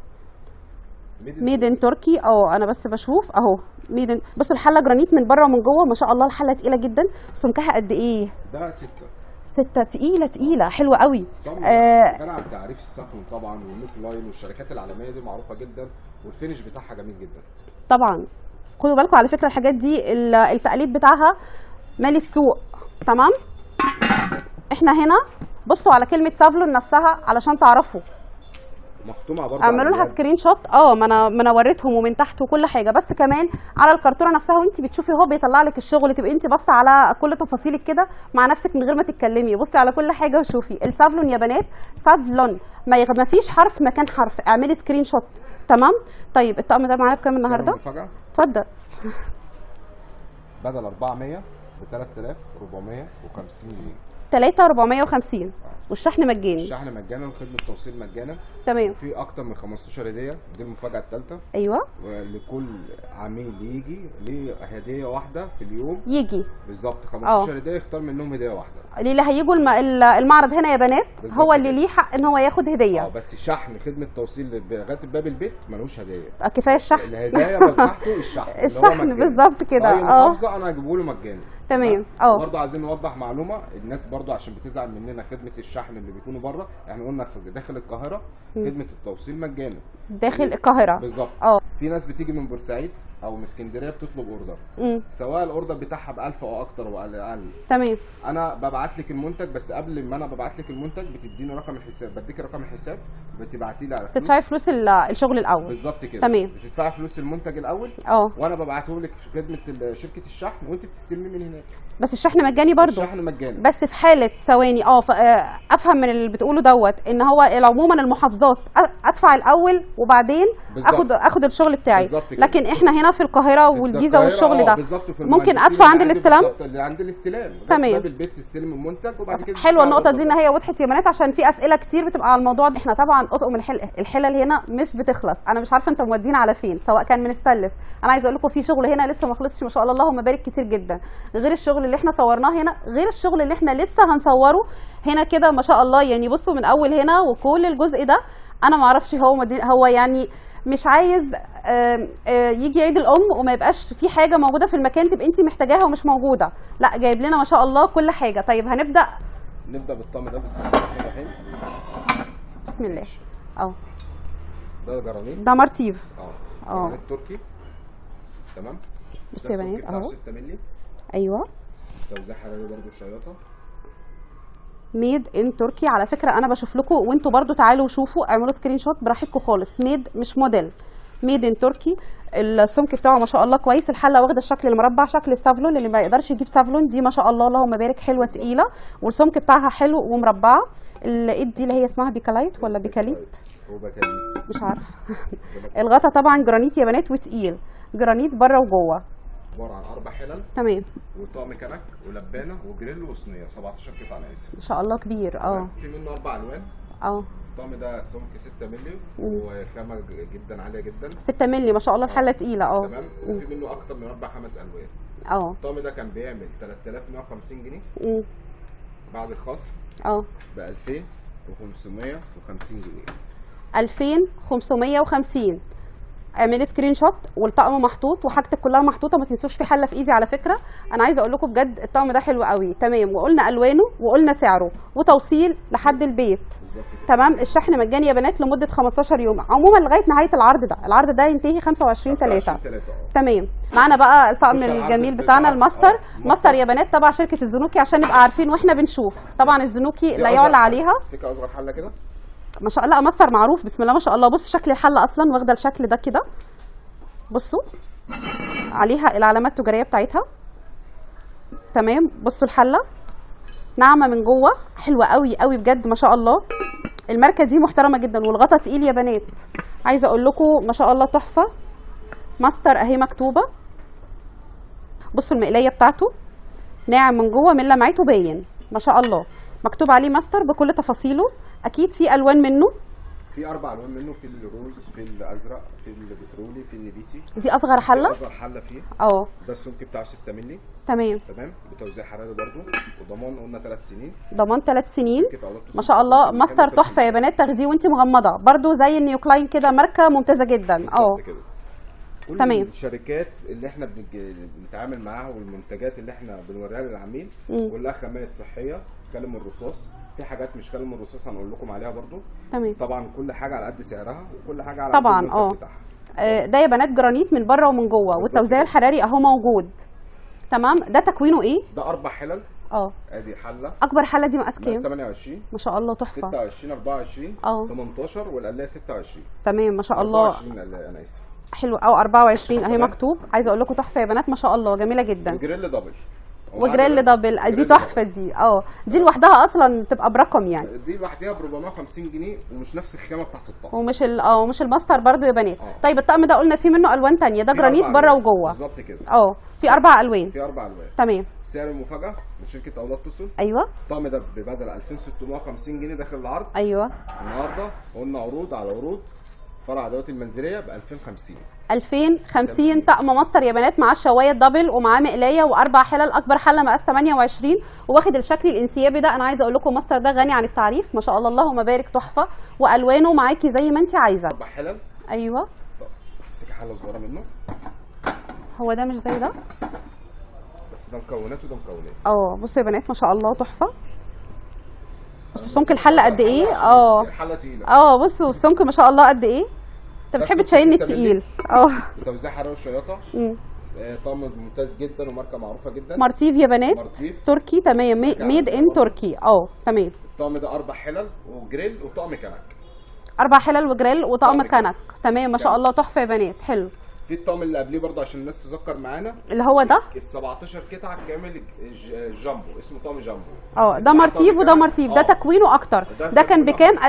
ميدن تركي اه انا بس بشوف اهو ميدن بصوا الحله جرانيت من بره ومن جوه ما شاء الله الحله تقيله جدا سمكها قد ايه ده سته ستة تقيلة تقيلة حلوة قوي طبعا آه غني عن تعريف السفلون طبعا والنوك لاين والشركات العالميه دي معروفه جدا والفينش بتاعها جميل جدا طبعا خدوا بالكم على فكرة الحاجات دي ال- التقليد بتاعها مالي السوق تمام احنا هنا بصوا على كلمة سافلون نفسها علشان تعرفوا مختومه برضه اعملوا على لها الجهاز. سكرين شوت اه ما انا ما انا وريتهم ومن تحت وكل حاجه بس كمان على الكرتونه نفسها وانت بتشوفي هو بيطلع لك الشغل تبقي انت باصه على كل تفاصيلك كده مع نفسك من غير ما تتكلمي بصي على كل حاجه وشوفي السافلون يا بنات سافلون ما, يغ... ما فيش حرف مكان حرف اعملي سكرين شوت تمام طيب الطقم ده معانا بكام النهارده مفاجاه اتفضل بدل 400 ب 3450 جنيه 3450 والشحن مجاني الشحن مجانا وخدمه توصيل مجانا تمام وفي اكتر من 15 هديه دي المفاجاه الثالثه ايوه ولكل عميل يجي ليه هديه واحده في اليوم يجي بالظبط 15 هديه يختار منهم هديه واحده اللي هيجوا الم... ال- المعرض هنا يا بنات بالظبط هو اللي كده. ليه حق ان هو ياخد اه هديه بس شحن خدمه توصيل لغايه باب البيت ملوش هديه كفايه الشحن الهدايه بتاعته الشحن اللي هو الشحن مجاني. بالظبط كده في أي اه محافظه انا هجيبه له مجاني تمام اه برضه عايزين نوضح معلومه الناس برضه برضو عشان بتزعل مننا خدمه الشحن اللي بيكونوا بره احنا قلنا في داخل القاهره خدمه التوصيل مجانا داخل القاهره بالظبط اه في ناس بتيجي من بورسعيد او من اسكندريه بتطلب اوردر مم. سواء الاوردر بتاعها ب 1000 او اكتر او اقل تمام انا ببعت لك المنتج بس قبل ما انا ببعت لك المنتج بتديني رقم الحساب بديك رقم الحساب بتبعتي لي على فلوس تدفعي فلوس ال- الشغل الاول بالظبط كده تمام. بتدفعي فلوس المنتج الاول اه وانا ببعته لك خدمه ال- شركه الشحن وانت بتستلمي من هناك بس الشحن مجاني برضو الشحن مجاني بس في حاله ثواني اه ف- آه، افهم من اللي بتقوله دوت ان هو عموما المحافظات أ- ادفع الاول وبعدين بالظبط. اخد اخد الشغل بتاعي بالظبط كده. لكن احنا هنا في القاهره والجيزه القاهرة، والشغل آه، ده بالظبط في ممكن المهندسين ادفع اللي عند عندي الاستلام بالظبط، اللي عند الاستلام لغاية تمام. باب البيت تستلم المنتج وبعد كده حلوه تدفع النقطه دي الأوردر. ان هي وضحت يا بنات عشان في اسئله كتير بتبقى على الموضوع ده احنا طبعا اطقم الحل... الحلل هنا مش بتخلص انا مش عارفه انتوا مودينا على فين سواء كان من ستانلس انا عايزه اقول لكم في شغل هنا لسه ما خلصش ما شاء الله اللهم بارك كتير جدا غير الشغل اللي احنا صورناه هنا غير الشغل اللي احنا لسه هنصوره هنا كده ما شاء الله يعني بصوا من اول هنا وكل الجزء ده انا ما اعرفش هو مدين... هو يعني مش عايز آم، آه، يجي عيد الام وما يبقاش في حاجه موجوده في المكان تبقى انت محتاجاها ومش موجوده لا جايب لنا ما شاء الله كل حاجه طيب هنبدا نبدا بالطقم ده بسم الله الرحمن الرحيم بسم الله اه ده جرانيت ده مرتيف اه اه. جرانيت تركي تمام بصوا يا ده السمك بنات بتاعه اهو 6 مللي ايوه توزيع حراري برضو شياطه ميد ان تركي على فكره انا بشوف لكم وانتوا برضو تعالوا شوفوا اعملوا سكرين شوت براحتكم خالص ميد مش موديل ميد ان تركي السمك بتاعه ما شاء الله كويس الحله واخده الشكل المربع شكل السافلون اللي ما يقدرش يجيب سافلون دي ما شاء الله اللهم بارك حلوه تقيله والسمك بتاعها حلو ومربعه الايد دي اللي هي اسمها بيكالايت ولا بيكاليت هو بكاليت مش عارفه الغطا طبعا جرانيت يا بنات وتقيل جرانيت بره وجوه عباره عن اربع حلل تمام وطقم كنك ولبانه وجريل وصينيه 17 قطعه انا اسف ما شاء الله كبير اه في منه اربع الوان اه الطقم ده سمك 6 مللي وخامه ج- جدا عاليه جدا 6 مللي ما شاء الله الحله تقيله اه تمام وفي منه اكتر من اربع خمس الوان اه الطقم ده كان بيعمل 3150 جنيه أمم. بعد الخصم اه ب 2550 جنيه 2550 اعملي سكرين شوت والطقم محطوط وحاجتك كلها محطوطه ما تنسوش في حله في ايدي على فكره انا عايزه اقول لكم بجد الطقم ده حلو قوي تمام وقلنا الوانه وقلنا سعره وتوصيل لحد البيت بالظبط كده تمام الشحن مجاني يا بنات لمده 15 يوم عموما لغايه نهايه العرض ده العرض ده ينتهي 25 3 3 اه تمام معانا بقى الطقم بص العرض الجميل بتاع- بتاعنا آه، الماستر ماستر. ماستر يا بنات تبع شركه الزنوكي عشان نبقى عارفين واحنا بنشوف طبعا الزنوكي دي لا أصغر يعلى حلة. عليها سكه اصغر حله كده ما شاء الله ماستر معروف بسم الله ما شاء الله بص شكل الحله اصلا واخده الشكل ده كده بصوا عليها العلامات التجاريه بتاعتها تمام بصوا الحله ناعمه من جوه حلوه قوي قوي بجد ما شاء الله الماركه دي محترمه جدا والغطا تقيل يا بنات عايزه اقول لكم ما شاء الله تحفه ماستر اهي مكتوبه بصوا المقلايه بتاعته ناعم من جوه من لمعته باين ما شاء الله مكتوب عليه ماستر بكل تفاصيله اكيد في الوان منه في اربع الوان منه في الروز في الازرق في البترولي في النبيتي دي اصغر حله اصغر حله فيه اه ده السمك بتاعه 6 مللي تمام تمام بتوزيع حراري برضو وضمان قلنا 3 سنين ضمان ثلاث سنين شركة أولاد ما تصنيع شاء الله كل ماستر مكان تحفه يا بنات تغذيه وانت مغمضه برضو زي النيوكلاين كده ماركه ممتازه جدا اه بالظبط كده كل تمام. الشركات اللي احنا بنج- بنتعامل معاها والمنتجات اللي احنا بنوريها للعميل كلها خامات صحيه كلم الرصاص في حاجات مش كلم الرصاص هنقول لكم عليها برضو تمام طبعا كل حاجه على قد سعرها وكل حاجه على طبعاً، قد المنتج اه. بتاعها آه، ده يا بنات جرانيت من بره ومن جوه والتوزيع الحراري اهو موجود تمام ده تكوينه ايه ده اربع حلل اه ادي حله اكبر حله دي مقاس مقاس كام 28 ما شاء الله تحفه 26 24 اه. 18 والقلايه 26 تمام ما شاء الله 24 قلايه انا اسف حلو او 24 اهي تمام. مكتوب عايزه اقول لكم تحفه يا بنات ما شاء الله جميله جدا وجريل دبل وجريل دبل دي جريل تحفه دي اه دي لوحدها اصلا تبقى برقم يعني دي لوحدها ب 450 جنيه ومش نفس الخامه بتاعت الطقم ومش ال اه ومش الماستر برضو يا بنات اه. طيب الطقم ده قلنا فيه منه الوان تانية ده في جرانيت أربع بره ألوان. وجوه بالظبط كده اه في اربع الوان في اربع الوان تمام سعر المفاجاه من شركه اولاد تصل ايوه الطقم ده ببدل 2650 جنيه داخل العرض ايوه النهارده قلنا عروض على عروض فرع ادوات المنزليه ب 2050 2050 طقم ماستر يا بنات معاه الشوايه الدبل ومعاه مقلايه واربع حلل اكبر حله مقاس 28 وواخد الشكل الانسيابي ده انا عايزه اقول لكم ماستر ده غني عن التعريف ما شاء الله اللهم بارك تحفه والوانه معاكي زي ما انت عايزه اربع حلل ايوه طب امسكي حله صغيره منه هو ده مش زي ده بس ده مكونات وده مكونات اه بصوا يا بنات ما شاء الله تحفه بصوا سمك الحله قد ايه اه الحله تقيله اه بصوا السمك ما شاء الله قد ايه انت بس بتحب بس تشيلني ستة التقيل اه وتوزيع حرارة وشياطه مم. آه، طقم ممتاز جدا وماركه معروفه جدا مارتيف يا بنات مارتيف. تركي تمام مي- ميد ان تركي اه تمام الطقم ده اربع حلل وجريل وطقم كنك اربع حلل وجريل وطقم طقم كنك تمام ما شاء كنك. الله تحفه يا بنات حلو في الطقم اللي قبليه برضه عشان الناس تذكر معانا اللي هو ده ال 17 قطعه كامل الج- الجامبو اسمه طقم جامبو اه ده مارتيف وده مارتيف ده آه. تكوينه اكتر ده ده كان تكوينه بكام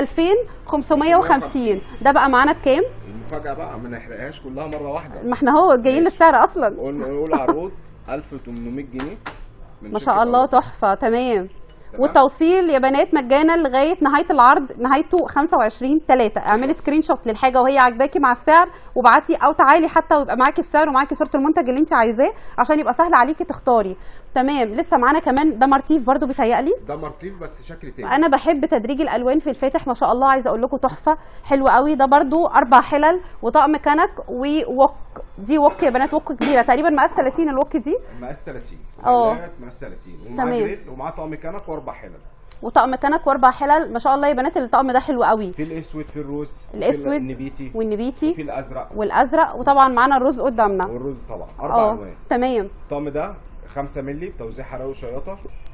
2550 ده بقى معانا بكام المفاجاه بقى ما نحرقهاش كلها مره واحده ما احنا هو جايين للسعر اصلا قلنا نقول عروض 1800 جنيه من ما شركة شاء الله أوروبا. تحفه تمام والتوصيل يا بنات مجانا لغايه نهايه العرض نهايته 25 3 اعملي سكرين شوت للحاجه وهي عاجباكي مع السعر وابعتي او تعالي حتى ويبقى معاكي السعر ومعاكي صوره المنتج اللي انت عايزاه عشان يبقى سهل عليكي تختاري تمام لسه معانا كمان ده مارتيف برضو بيتهيألي ده مارتيف بس شكل تاني انا بحب تدريج الالوان في الفاتح ما شاء الله عايزه اقول لكم تحفه حلو قوي ده برضو اربع حلل وطقم كنك ووك دي وك يا بنات وك كبيره تقريبا مقاس 30 الوك دي مقاس 30 اه. مقاس مقاس 30 ومعاه تمام. جريل ومعاه طقم كنك واربع حلل وطقم كنك واربع حلل ما شاء الله يا بنات الطقم ده حلو قوي في الاسود في الروز الاسود في النبيتي والنبيتي في الازرق والازرق وطبعا معانا الرز قدامنا والرز طبعا اربع اه الوان تمام الطقم ده 5 مللي بتوزيع حراري وشياطه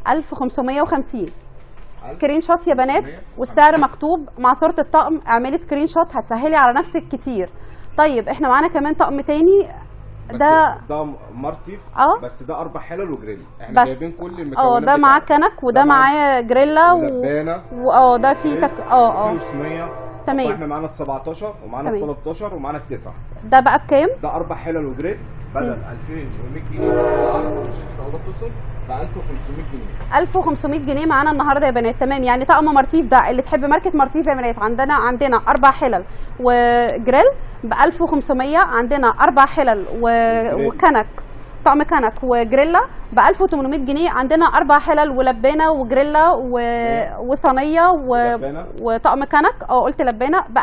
1550 سكرين شوت يا بنات والسعر مكتوب مع صورة الطقم اعملي سكرين شوت هتسهلي على نفسك كتير طيب احنا معانا كمان طقم تاني بس ده ده مارتيف اه. بس ده اربع حلل وجريل احنا بس جايبين كل المكونات اه ده معاه بتاعته. كنك وده ده معاه معاه جريلا و... لبانه واه ده فيه تك... اه اه في صينيه تمام. احنا معانا ال 17 ومعانا ال تمام. 13 ومعانا التسعه ده بقى بكام؟ ده اربع حلل وجريل بدل 2100 جنيه العرض شركه اولاد توصل ب 1500 جنيه 1500 جنيه معانا النهارده يا بنات تمام يعني طقم مارتيف ده اللي تحب ماركه مارتيف يا بنات عندنا عندنا اربع حلل وجريل ب 1500 عندنا اربع حلل و... وجريل. وكنك طقم كنك وجريلا ب 1800 جنيه عندنا اربع حلل ولبانه وجريلا و... وصينيه و... لبانة. وطقم كنك اه قلت لبانه ب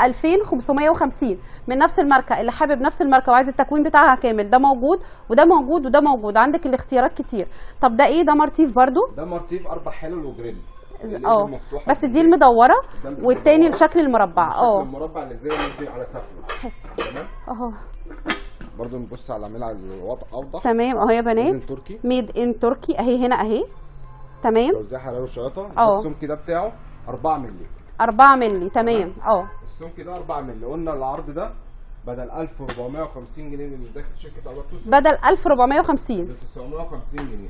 2550 من نفس الماركه اللي حابب نفس الماركه وعايز التكوين بتاعها كامل ده موجود وده موجود وده موجود عندك الاختيارات كتير طب ده ايه ده مارتيف برضو ده مارتيف اربع حلل وجريل الإيد اه المفتوحة بس دي المدوره ده المدورة. والتاني الشكل المربع الشكل اه المربع اللي زي ما انت على سفله تمام اهو برضو نبص على العميل على الوضع اوضح تمام اهو يا بنات ميدن تركي ميد ان تركي اهي هنا اهي تمام توزيع حراري وشياطه اه. السمك ده بتاعه 4 مللي 4 مللي تمام اه السمك ده 4 مللي قلنا العرض ده بدل 1450 جنيه اللي داخل شركه اولاد توصل بدل 1450 ب 950 جنيه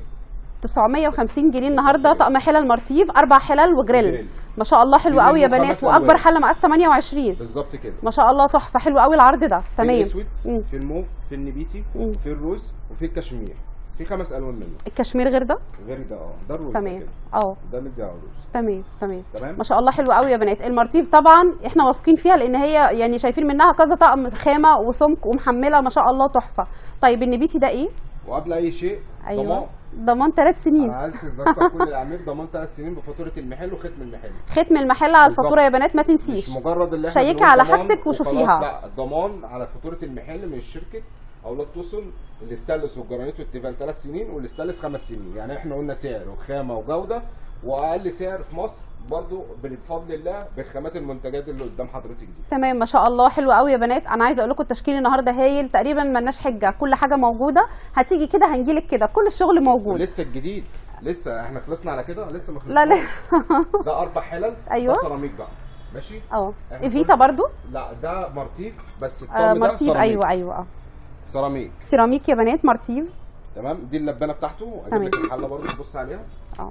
950 جنيه النهارده طقم حلل مارتيف اربع حلل وجريل وجريل. ما شاء الله حلو في قوي يا منه بنات خمس واكبر ألوان. حله مقاس 28 بالظبط كده ما شاء الله تحفه حلو قوي العرض ده في تمام الاسود مم. في الموف في النبيتي مم. في الروز وفي الكشمير في خمس الوان منه الكشمير غير ده غير ده اه ده الروز ده تمام كده. اه ده مدي على الروز تمام تمام تمام ما شاء الله حلو قوي يا بنات المارتيف طبعا احنا واثقين فيها لان هي يعني شايفين منها كذا طقم خامه وسمك ومحمله ما شاء الله تحفه طيب النبيتي ده ايه وقبل اي شيء ضمان ايوه ضمان ثلاث سنين انا عايز اذكر كل العميل ضمان ثلاث سنين بفاتوره المحل وختم المحل ختم المحل على بالظبط. الفاتوره يا بنات ما تنسيش مش مجرد اللي احنا شيكي بنقول على ضمان حاجتك وخلاص، وشوفيها. لا ضمان على فاتوره المحل من الشركه اولاد توصل الاستانلس والجرانيت والتيفال ثلاث سنين والاستانلس خمس سنين يعني احنا قلنا سعر وخامه وجوده واقل سعر في مصر برضو بفضل الله بخامات المنتجات اللي قدام حضرتك دي تمام ما شاء الله حلو قوي يا بنات انا عايزه اقول لكم التشكيل النهارده هايل تقريبا ملناش حجه كل حاجه موجوده هتيجي كده هنجيلك كده كل الشغل موجود ولسه الجديد لسه احنا خلصنا على كده لسه ما لا لا خلصناش. ده اربع حلل أيوة. ده سيراميك بقى ماشي اه إحنا فيتا كل- برضو لا ده مارتيف بس الطقم آه ده مارتيف سيراميك. ايوه ايوه اه سيراميك سيراميك يا بنات مارتيف تمام دي اللبانه بتاعته اجيب تمام. لك الحله برضه تبص عليها اه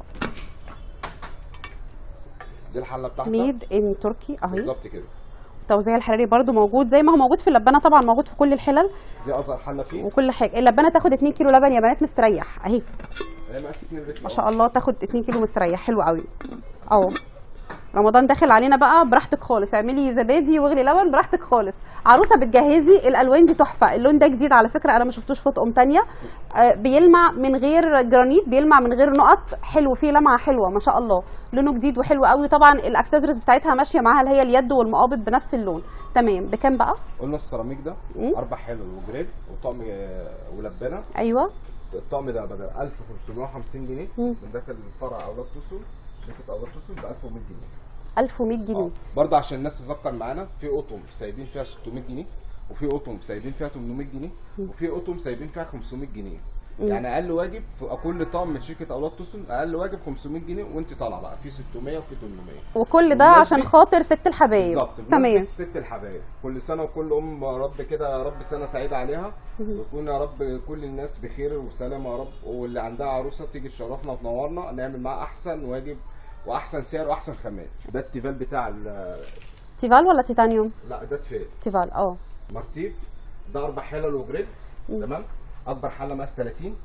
دي الحله بتاعتها ميد ان تركي اهي بالظبط كده التوزيع الحراري برضو موجود زي ما هو موجود في اللبانه طبعا موجود في كل الحلل دي اصغر حله فيه وكل حاجه اللبانه تاخد 2 كيلو لبن يا بنات مستريح اهي هي مقاس 2 لتر ما شاء الله تاخد 2 كيلو مستريح حلو قوي اهو رمضان داخل علينا بقى براحتك خالص اعملي زبادي واغلي لبن براحتك خالص عروسه بتجهزي الالوان دي تحفه اللون ده جديد على فكره انا ما شفتوش في اطقم تانية آه، بيلمع من غير جرانيت بيلمع من غير نقط حلو فيه لمعه حلوه ما شاء الله لونه جديد وحلو قوي طبعا الاكسسوارز بتاعتها ماشيه معاها اللي هي اليد والمقابض بنفس اللون تمام بكام بقى قلنا السيراميك ده مم. اربع حلل وجريل وطقم آه، ولبانه ايوه الطقم ده بدل 1550 جنيه مم. من داخل الفرع اولاد توصل شركه اولاد توسن ب 1100 جنيه 1100 جنيه اه برضه عشان الناس تذكر معانا في قطن سايبين فيها 600 جنيه وفي قطن سايبين فيها 800 جنيه وفي قطن سايبين فيها 500 جنيه يعني اقل واجب في كل طقم من شركه اولاد توسن اقل واجب 500 جنيه وانت طالعه بقى في 600 وفي 800 وكل ده بمناسبة- عشان خاطر ست الحبايب بالظبط تمام بمناسبة ست الحبايب كل سنه وكل ام يا رب كده يا رب سنه سعيده عليها ويكون يا رب كل الناس بخير وسلامه يا رب واللي عندها عروسه تيجي تشرفنا وتنورنا نعمل معاها احسن واجب واحسن سعر واحسن خامات ده التيفال بتاع ال- تيفال ولا تيتانيوم لا ده تفال تيفال اه مرتيف ده اربع حلل وجريل تمام اكبر حله مقاس 30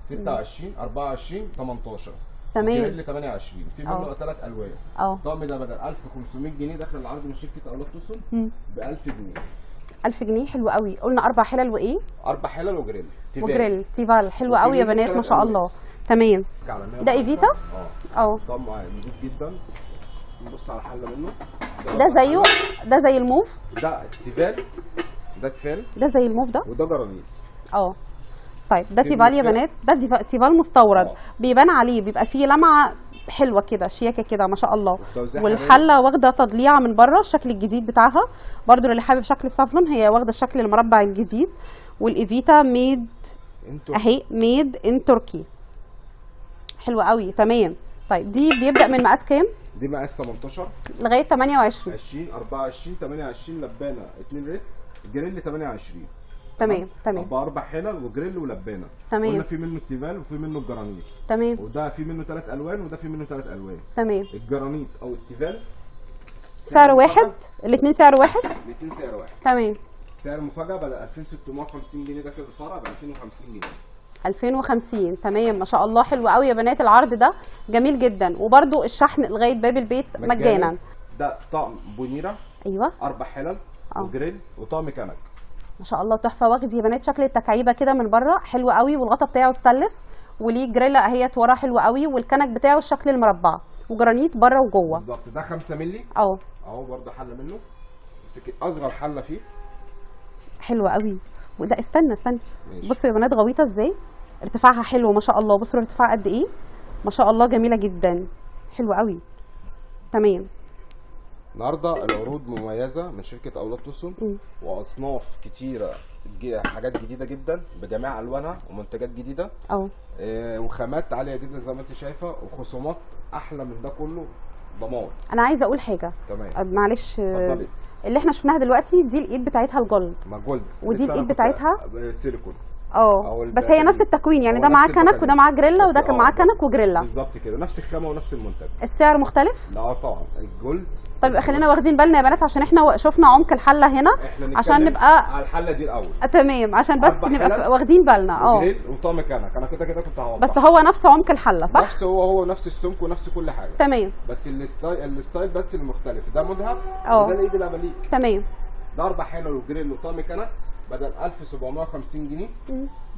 26 24 18 تمام. جريل 28 في اه. منه ثلاث الوان اه الطقم ده بدل 1500 جنيه داخل العرض من شركه اولاد توسن ب 1000 جنيه 1000 جنيه حلو قوي قلنا اربع حلل وايه اربع حلل وجريل تيفال. وجريل تيفال حلو وفي قوي يا منه بنات ما تلات شاء ألوان. الله تمام على مية ده وخمسة. إيفيتا؟ اه اه طقم نضيف جدا نبص على حله منه ده زيه ده زي الموف ده تيفال ده تيفال ده زي الموف ده وده جرانيت اه طيب ده في تيفال يا الموف ده؟ بنات ده تيفا- تيفال مستورد اه. بيبان عليه بيبقى فيه لمعه حلوه كده شياكه كده ما شاء الله والتوزيع والحله واخده تضليعه من بره الشكل الجديد بتاعها برضو اللي حابب شكل السافلون هي واخده الشكل المربع الجديد والايفيتا ميد انتوا اهي ميد ان تركي حلوه قوي تمام طيب دي بيبدا من مقاس كام دي مقاس 18 لغايه 28 20 24 28 لبانه 2 ريت جريل 28 تمام تمام اربع اربع حلل وجريل ولبانه تمام. قلنا في منه التيفال وفي منه الجرانيت تمام وده في منه ثلاث الوان وده في منه ثلاث الوان تمام الجرانيت او التيفال سعر واحد الاثنين سعر واحد الاثنين سعر واحد تمام سعر المفاجاه بدل 2650 جنيه داخل الفرع ب 2050 جنيه 2050 تمام ما شاء الله حلو قوي يا بنات العرض ده جميل جدا وبرده الشحن لغايه باب البيت مجانا ده طقم بونيره ايوه اربع حلل اه. وجريل وطقم كنك ما شاء الله تحفه واخد يا بنات شكل التكعيبه كده من بره حلو قوي والغطا بتاعه ستانلس وليه جريلا اهيت ورا حلو قوي والكنك بتاعه الشكل المربع وجرانيت بره وجوه بالظبط ده 5 مللي اه اهو برضه حله منه امسك اصغر حله فيه حلو قوي وده استنى استنى ماشي. بصوا يا بنات غويطه ازاي ارتفاعها حلو ما شاء الله بصوا الارتفاع قد ايه ما شاء الله جميله جدا حلو قوي تمام النهارده العروض مميزه من شركه اولاد توسن واصناف كتيره ج- حاجات جديده جدا بجميع الوانها ومنتجات جديده اه آه، وخامات عاليه جدا زي ما انت شايفه وخصومات احلى من ده كله ضمان انا عايزه اقول حاجه تمام أه، معلش أه، اتفضلي. اللي احنا شفناها دلوقتي دي الايد بتاعتها الجولد ما جولد ودي لسه أنا الإيد كنت- بتاعتها؟ آه، سيليكون اه أو بس هي الباقي- نفس التكوين يعني هو ده معاه نفس كنك المكان. وده معاه جريلا بس وده كان آه، معاه بس كنك وجريلا بالظبط كده نفس الخامه ونفس المنتج السعر مختلف لا آه طبعا الجولد طيب خلينا واخدين بالنا يا بنات عشان احنا شفنا عمق الحله هنا احنا عشان نتكلم نبقى على الحله دي الاول آه، تمام عشان بس أربع نبقى حلل ف- واخدين بالنا اه جريل وطعم كنك انا كده كده كنت هوضح بس هو نفس عمق الحله صح نفس هو هو نفس السمك ونفس كل حاجه تمام بس الستايل الستايل بس اللي مختلف ده مذهب اه. وده الايد الاباليك تمام ده اربع حلل وجريل وطعم كنك بدل 1750 جنيه ب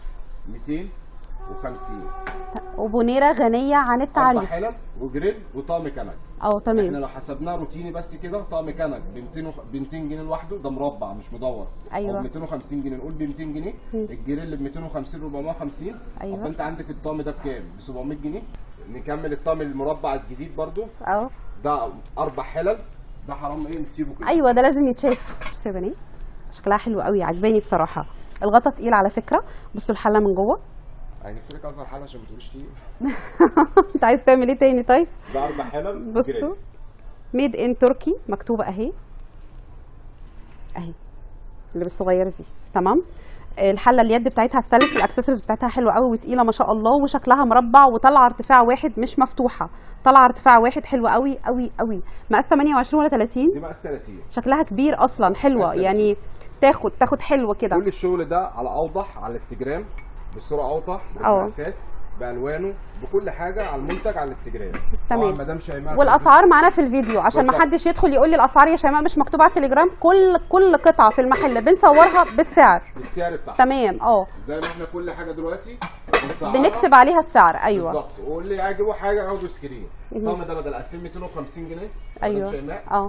1250 وبونيره غنيه عن اربع التعريف حلل وجريل وطعم كنك اه احنا تمام لو حسبناه روتيني بس كده طقم كنك ب 200 وخ- ب 200 جنيه لوحده ده مربع مش مدور أيوة. او ب 250 جنيه نقول ب 200 جنيه الجريل ب 250 450 أيوة. طب انت عندك الطقم ده بكام؟ ب 700 جنيه نكمل الطقم المربع الجديد برضو اه ده اربع حلل ده حرام ايه نسيبه كده ايوه ده لازم يتشاف بصوا يا بنات شكلها حلو قوي عجباني بصراحه الغطا تقيل على فكره بصوا الحله من جوه يعني قلت لك اصغر حلل عشان ما تقوليش تقيل انت عايز تعمل ايه تاني طيب ده اربع حلل بصوا جريل. ميد ان تركي مكتوبه اهي اهي اللي بالصغير دي تمام الحله اليد بتاعتها ستانلس الاكسسوارز بتاعتها حلوه قوي وتقيله ما شاء الله وشكلها مربع وطالعه ارتفاع واحد مش مفتوحه طالعه ارتفاع واحد حلو قوي قوي قوي مقاس 28 ولا 30 دي مقاس 30 شكلها كبير اصلا حلوه مقاس 30. يعني تاخد تاخد حلوه كده كل الشغل ده على اوضح على التجرام بصوره اوضح اه. بالمقاسات بالوانه بكل حاجه على المنتج على التجرام تمام. طبعا مدام شيماء والاسعار معانا في الفيديو عشان ما بالظبط. حدش يدخل يقول لي الاسعار يا شيماء مش مكتوبه على التليجرام كل كل قطعه في المحل بنصورها بالسعر بالسعر بتاعها تمام اه زي ما احنا كل حاجه دلوقتي بنسعرها بنكتب عليها السعر ايوه بالظبط واللي يعجبه حاجه ياخده سكرين الطقم ده بدل 2250 جنيه ايوه مدام شيماء اه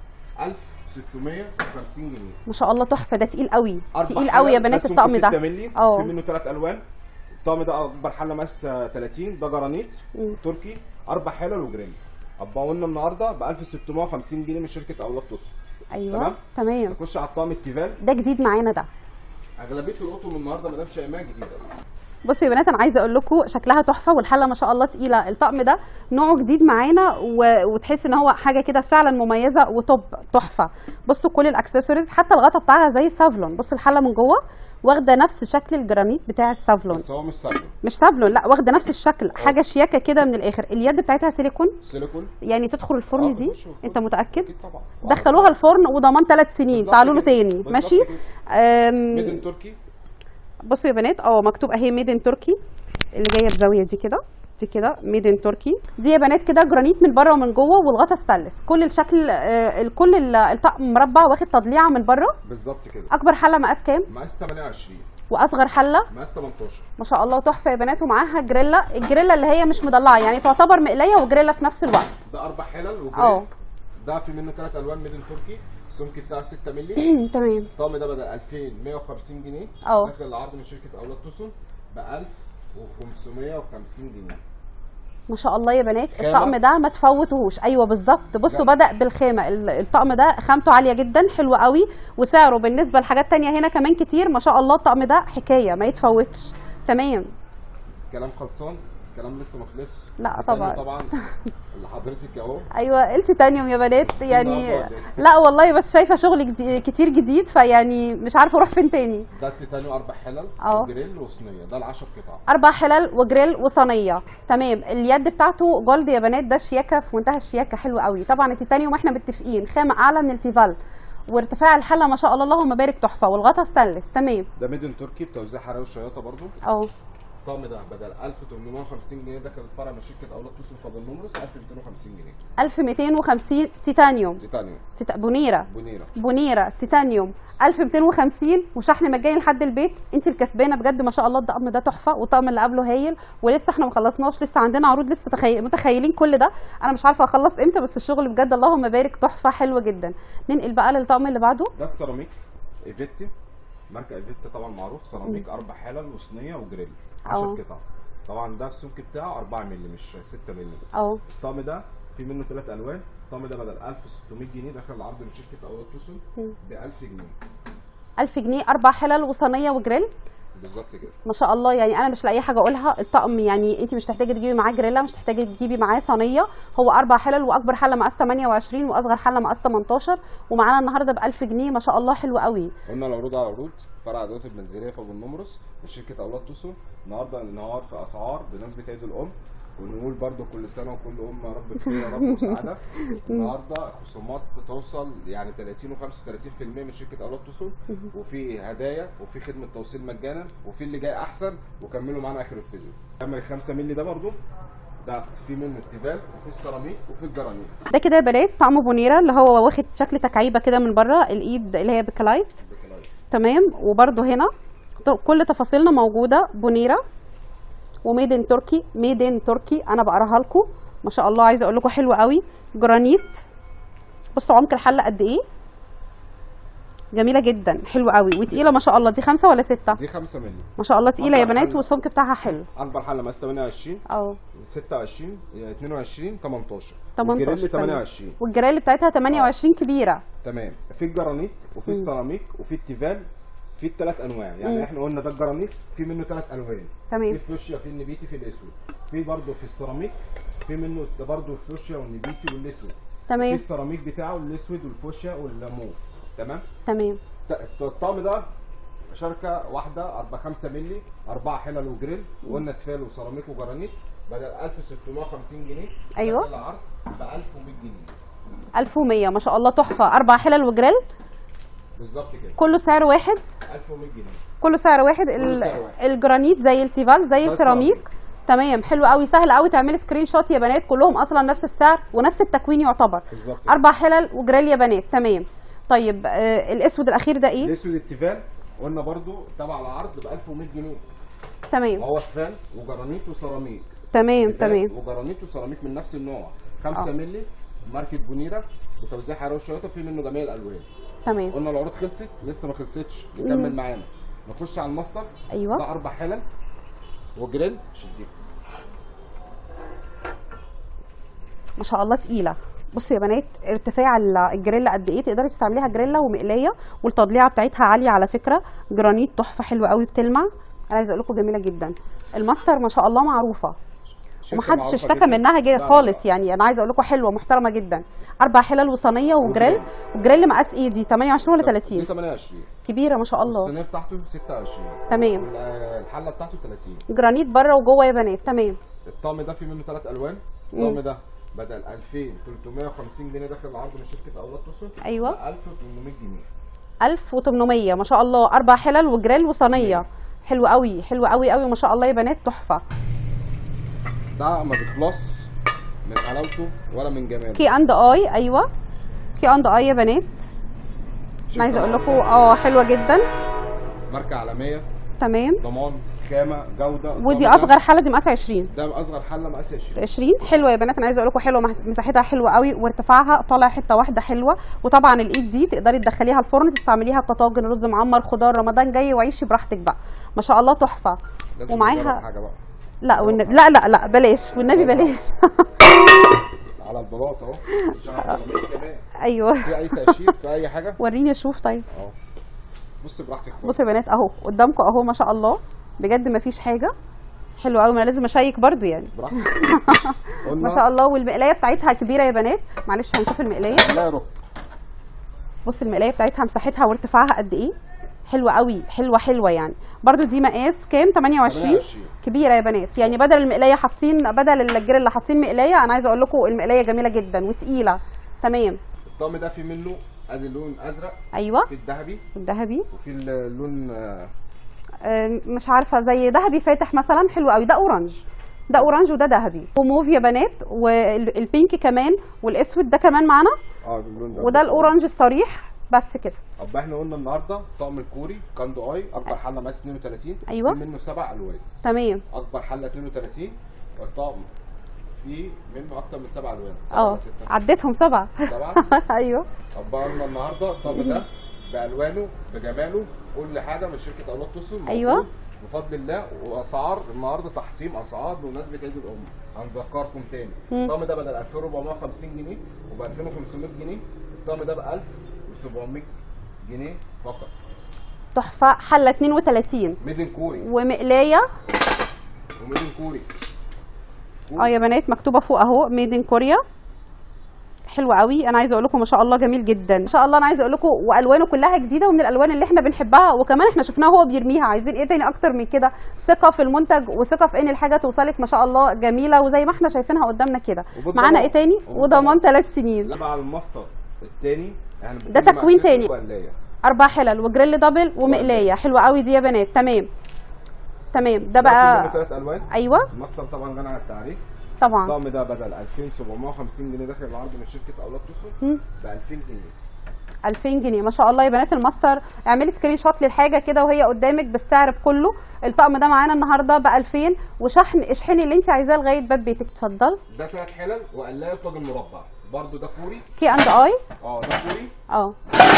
1650 جنيه ما شاء الله تحفه ده تقيل قوي أربع تقيل قوي يا حلل، بنات ده الطقم سمك ده 6 مللي اه في منه ثلاث الوان الطقم ده اكبر حله مقاس 30 ده جرانيت تركي اربع حلل وجريل اطبقوا لنا النهارده ب 1650 جنيه من شركه اولاد توصل ايوه تمام. تمام نخش على الطقم التيفال ده جديد معانا ده اغلبيه القطن النهارده مدام شيماء جديده بصوا يا بنات انا عايزه اقول لكم شكلها تحفه والحله ما شاء الله تقيله الطقم ده نوعه جديد معانا و... وتحس ان هو حاجه كده فعلا مميزه وتوب تحفه بصوا كل الاكسسوارز حتى الغطا بتاعها زي السافلون بصوا الحله من جوه واخده نفس شكل الجرانيت بتاع السافلون بس هو مش سايلون مش سافلون لا واخده نفس الشكل حاجه شياكه كده من الاخر اليد بتاعتها سيليكون سيليكون يعني تدخل الفرن آه، دي تخش الفرن. انت متاكد اكيد طبعا دخلوها الفرن وضمان ثلاث سنين بالظبط تعالوا له كده. تاني بالظبط ماشي كده. أم، ميدن تركي بصوا يا بنات اه مكتوب اهي ميد ان تركي اللي جايه بزاويه دي كده دي كده ميد ان تركي دي يا بنات كده جرانيت من بره ومن جوه والغطا ستانلس كل الشكل آه، الكل ال- الطقم مربع واخد تضليعه من بره بالظبط كده اكبر حله مقاس كام مقاس 28 واصغر حله مقاس 18 ما شاء الله تحفه يا بنات ومعاها جريلا الجريلا اللي هي مش مضلعه يعني تعتبر مقليه وجريلا في نفس الوقت ده اربع حلل اه. وجريل ده في منه ثلاث الوان ميدن تركي السمك بتاعه 6 مللي تمام الطقم ده بدل 2150 جنيه اه. داخل العرض من شركه اولاد توسون ب 1550 جنيه ما شاء الله يا بنات خامة. الطقم ده ما تفوتوهوش ايوه بالظبط بصوا بدا بالخامه ال- الطقم ده خامته عاليه جدا حلو قوي وسعره بالنسبه لحاجات تانية هنا كمان كتير ما شاء الله الطقم ده حكايه ما يتفوتش تمام كلام خلصان كلام لسه ما خلصش لا تاني طبعا. طبعا اللي حضرتك اهو ايوه التيتانيوم يا بنات يعني النهارده ولا إيه؟ لا والله بس شايفه شغل جديد كتير جديد فيعني مش عارفه اروح فين تاني ده التيتانيو اربع حلل اه. وجريل وصينيه ده ال 10 قطع اربع حلال وجريل وصينيه تمام اليد بتاعته جولد يا بنات ده شياكه في منتهى الشياكه حلو قوي طبعا التيتانيوم احنا متفقين خامه اعلى من التيفال وارتفاع الحله ما شاء الله اللهم بارك تحفه والغطا ستانلس تمام ده ميدن تركي بتوزيع حراوي الشياطه برضو اه الطقم ده بدل 1850 جنيه داخل الفرع من شركه اولاد توسون فضل نمرس 1250 جنيه 1250 تيتانيوم تيتانيو تيتا... بونيره بونيره بونيره تيتانيوم 1250 وشحن مجاني لحد البيت انت الكسبانه بجد ما شاء الله الطقم ده تحفه والطقم اللي قبله هايل ولسه احنا ما خلصناش لسه عندنا عروض لسه تخي... متخيلين كل ده انا مش عارفه اخلص امتى بس الشغل بجد اللهم بارك تحفه حلوه جدا ننقل بقى للطقم اللي بعده ده السيراميك ايفيتي ماركه ايفيتي طبعا معروف سيراميك اربع حلل وصينيه وجريل 10 اه. قطع طبعا ده السمك بتاعه 4 مللي مش 6 مللي اه الطقم ده في منه ثلاث الوان الطقم ده بدل 1600 جنيه داخل العرض من شركه اولاد توسون ب 1000 جنيه 1000 جنيه اربع حلل وصينيه وجريل بالظبط كده ما شاء الله يعني انا مش لاقي حاجه اقولها الطقم يعني انت مش تحتاجي تجيبي معاه جريلا مش تحتاجي تجيبي معاه صينيه هو اربع حلل واكبر حله مقاس 28 واصغر حله مقاس 18 ومعانا النهارده ب 1000 جنيه ما شاء الله حلو قوي قلنا العروض على عروض فرع ادوات المنزليه في ابو النمرس من شركه اولاد توسون النهارده النهار في اسعار بمناسبه عيد الام ونقول برضو كل سنه وكل ام يا رب بخير يا رب وسعاده النهارده خصومات توصل يعني 30 و35% من شركه اولاد توسون وفي هدايا وفي خدمه توصيل مجانا وفي اللي جاي احسن وكملوا معانا اخر الفيديو كمل 5 مللي ده برضو ده في منه التيفال وفي السيراميك وفي الجرانيت ده كده يا بنات طقم بونيرا اللي هو واخد شكل تكعيبه كده من بره الايد اللي هي بكلايت بكلايت. تمام وبرده هنا ط- كل تفاصيلنا موجوده بونيرا وميد ان تركي ميد ان تركي انا بقراها لكم ما شاء الله عايزه اقول لكم حلو قوي جرانيت بصوا عمق الحله قد ايه جميله جدا حلوه قوي وتقيله ما شاء الله دي خمسة ولا ستة دي 5 مللي ما شاء الله تقيله يا أربع بنات حلة. والسمك بتاعها حلو اكبر حله مقاس 28 اه 26 22 18 18 والجريل تمام. 28 والجرايه بتاعتها 28 كبيره تمام في الجرانيت وفي السيراميك وفي التيفال في الثلاث انواع يعني احنا قلنا ده الجرانيت في منه ثلاث الوان تمام. في الفوشيا في النبيتي في الاسود في برضه في السيراميك في منه ده برضه الفوشيا والنبيتي والاسود في تمام السيراميك بتاعه الاسود والفوشيا والموف تمام تمام ت- الطقم ده شركه واحده 4 5 مللي اربعه حلل وجريل وقلنا تفال وسيراميك وجرانيت بدل 1650 جنيه أيوة. بدل العرض ب 1100 جنيه 1100 ما شاء الله تحفه اربع حلل وجريل بالظبط كده كله سعر واحد 1100 جنيه كله سعر واحد ال- سعر واحد. الجرانيت زي التيفال زي ده السيراميك السيراميك. تمام حلو قوي سهل قوي تعملي سكرين شوت يا بنات كلهم اصلا نفس السعر ونفس التكوين يعتبر بالظبط اربع حلل وجريل يا بنات تمام طيب آه الاسود الاخير ده ايه الاسود التيفال قلنا برضو تبع العرض ب 1100 جنيه تمام هو تيفال وجرانيت وسيراميك تمام تيفال تمام وجرانيت وسيراميك من نفس النوع 5 آه. مللي ماركه بونيرا بتوزيع حراوي شياطه في منه جميع الالوان تمام قلنا العروض خلصت لسه ما خلصتش نكمل معانا نخش على الماستر أيوة. ده اربع حلل وجريل شديه ما شاء الله تقيله بصوا يا بنات ارتفاع ال- الجريلا قد ايه تقدري تستعمليها جريلا ومقلايه والتضليعه بتاعتها عاليه على فكره جرانيت تحفه حلوه قوي بتلمع انا عايزه اقول لكم جميله جدا الماستر ما شاء الله معروفه شركة ومحدش معروفة اشتكى جداً. منها جايه لا، لا، خالص يعني انا عايزه اقول لكم حلوه محترمه جدا اربع حلل وصينيه وجريل وجريل. وجريل مقاس ايه دي 28 ولا دي 30 28 كبيره ما شاء الله الصينيه بتاعته 26 تمام. وال- الحله بتاعته 30 جرانيت بره وجوه يا بنات تمام الطقم ده فيه منه ثلاث الوان الطقم ده بدل 2350 جنيه داخل العرض من شركه اولاد توسن أيوة. ب 1800 جنيه 1800 ما شاء الله اربع حلل وجريل وصينيه حلو قوي حلو قوي قوي ما شاء الله يا بنات تحفه ده ما بيخلص من حلاوته ولا من جماله كي اند اي ايوه كي اند اي يا بنات انا عايزه اقول لكم اه حلوه جدا ماركه عالميه تمام ضمان خامه جوده ودي الطقم ده- اصغر حله دي مقاس 20 ده اصغر حله مقاس 20 20 حلوه يا بنات انا عايزه اقول لكم حلوه مح- مساحتها حلوه قوي وارتفاعها طالع حته واحده حلوه وطبعا الايد دي تقدري تدخليها الفرن تستعمليها كطاجن رز معمر خدار رمضان جاي وعيشي براحتك بقى ما شاء الله تحفه لازم نجرب ومعاها حاجه بقى لا والنبي لا لا لا بلاش والنبي بلاش على البلاط اهو مش على السيراميك كمان ايوه في اي تقشير في اي حاجه وريني اشوف طيب اهو بص براحتك خالص. بصوا يا بنات اهو قدامكم اهو ما شاء الله بجد ما فيش حاجه حلو قوي ما انا لازم اشيك برضو يعني براحتك ما شاء الله والمقلايه بتاعتها كبيره يا بنات معلش هنشوف المقلايه لا يا رب بص المقلايه بتاعتها مساحتها وارتفاعها قد ايه حلوه قوي حلوه حلوه يعني برضو دي مقاس كام 28 28. كبيره يا بنات يعني بدل المقلايه حاطين بدل الجريل حاطين مقلايه انا عايزه اقول لكم المقلايه جميله جدا وتقيله تمام الطقم ده في منه ادي اللون ازرق ايوه في الذهبي الذهبي وفي اللون آه، آم، مش عارفه زي ذهبي فاتح مثلا حلو قوي ده اورنج ده اورنج وده ذهبي وموف يا بنات والبينك كمان والاسود ده كمان معانا اه اللون ده وده الاورنج الصريح بس كده طب احنا قلنا النهارده طقم الكوري كاندو اي اكبر حله مقاس 32 أيوة. في منه سبع الوان تمام اكبر حله 32 الطقم فيه منه اكتر من سبع الوان سبعة اه ولا ستة؟ عديتهم سبعه سبعه ايوه طب بقى قلنا النهارده الطقم ده بالوانه بجماله كل حاجه من شركه اولاد توسو موجود أيوة. بفضل الله واسعار النهارده تحطيم اسعار بمناسبه عيد الام هنذكركم تاني الطقم ده بدل 2450 جنيه وب 2500 جنيه الطقم ده ب 1700 جنيه فقط تحفه حله 32 ميدن كوري ومقلايه وميدن كوري اه يا بنات مكتوبه فوق اهو ميد ان كوريا حلوه قوي انا عايزه اقول لكم ما شاء الله جميل جدا ان شاء الله انا عايزه اقول لكم والوانه كلها جديده ومن الالوان اللي احنا بنحبها وكمان احنا شفناها هو بيرميها عايزين ايه تاني اكتر من كده ثقه في المنتج وثقه في ان الحاجه توصلك ما شاء الله جميله وزي ما احنا شايفينها قدامنا كده وبالضمان. معانا ايه تاني وبالضمان. وضمان ثلاث سنين لا مع الماستر التاني يعني ده تكوين تاني. وقلاية. اربع حلل وجريل دبل ومقلايه حلوه قوي دي يا بنات تمام تمام ده بقى ثلاث الوان ايوه الماستر طبعا غني عن التعريف طبعا الطقم ده بدل 2750 جنيه داخل العرض من شركه اولاد توسو ب 2000 جنيه 2000 جنيه ما شاء الله يا بنات الماستر اعملي سكرين شوت للحاجه كده وهي قدامك بالسعر كله الطقم ده معانا النهارده ب 2000 وشحن اشحني اللي انت عايزاه لغايه باب بيتك اتفضل ده ثلاث حلل وقلايه وطاجن مربع برضو ده كوري كي اند اي اه ده كوري اه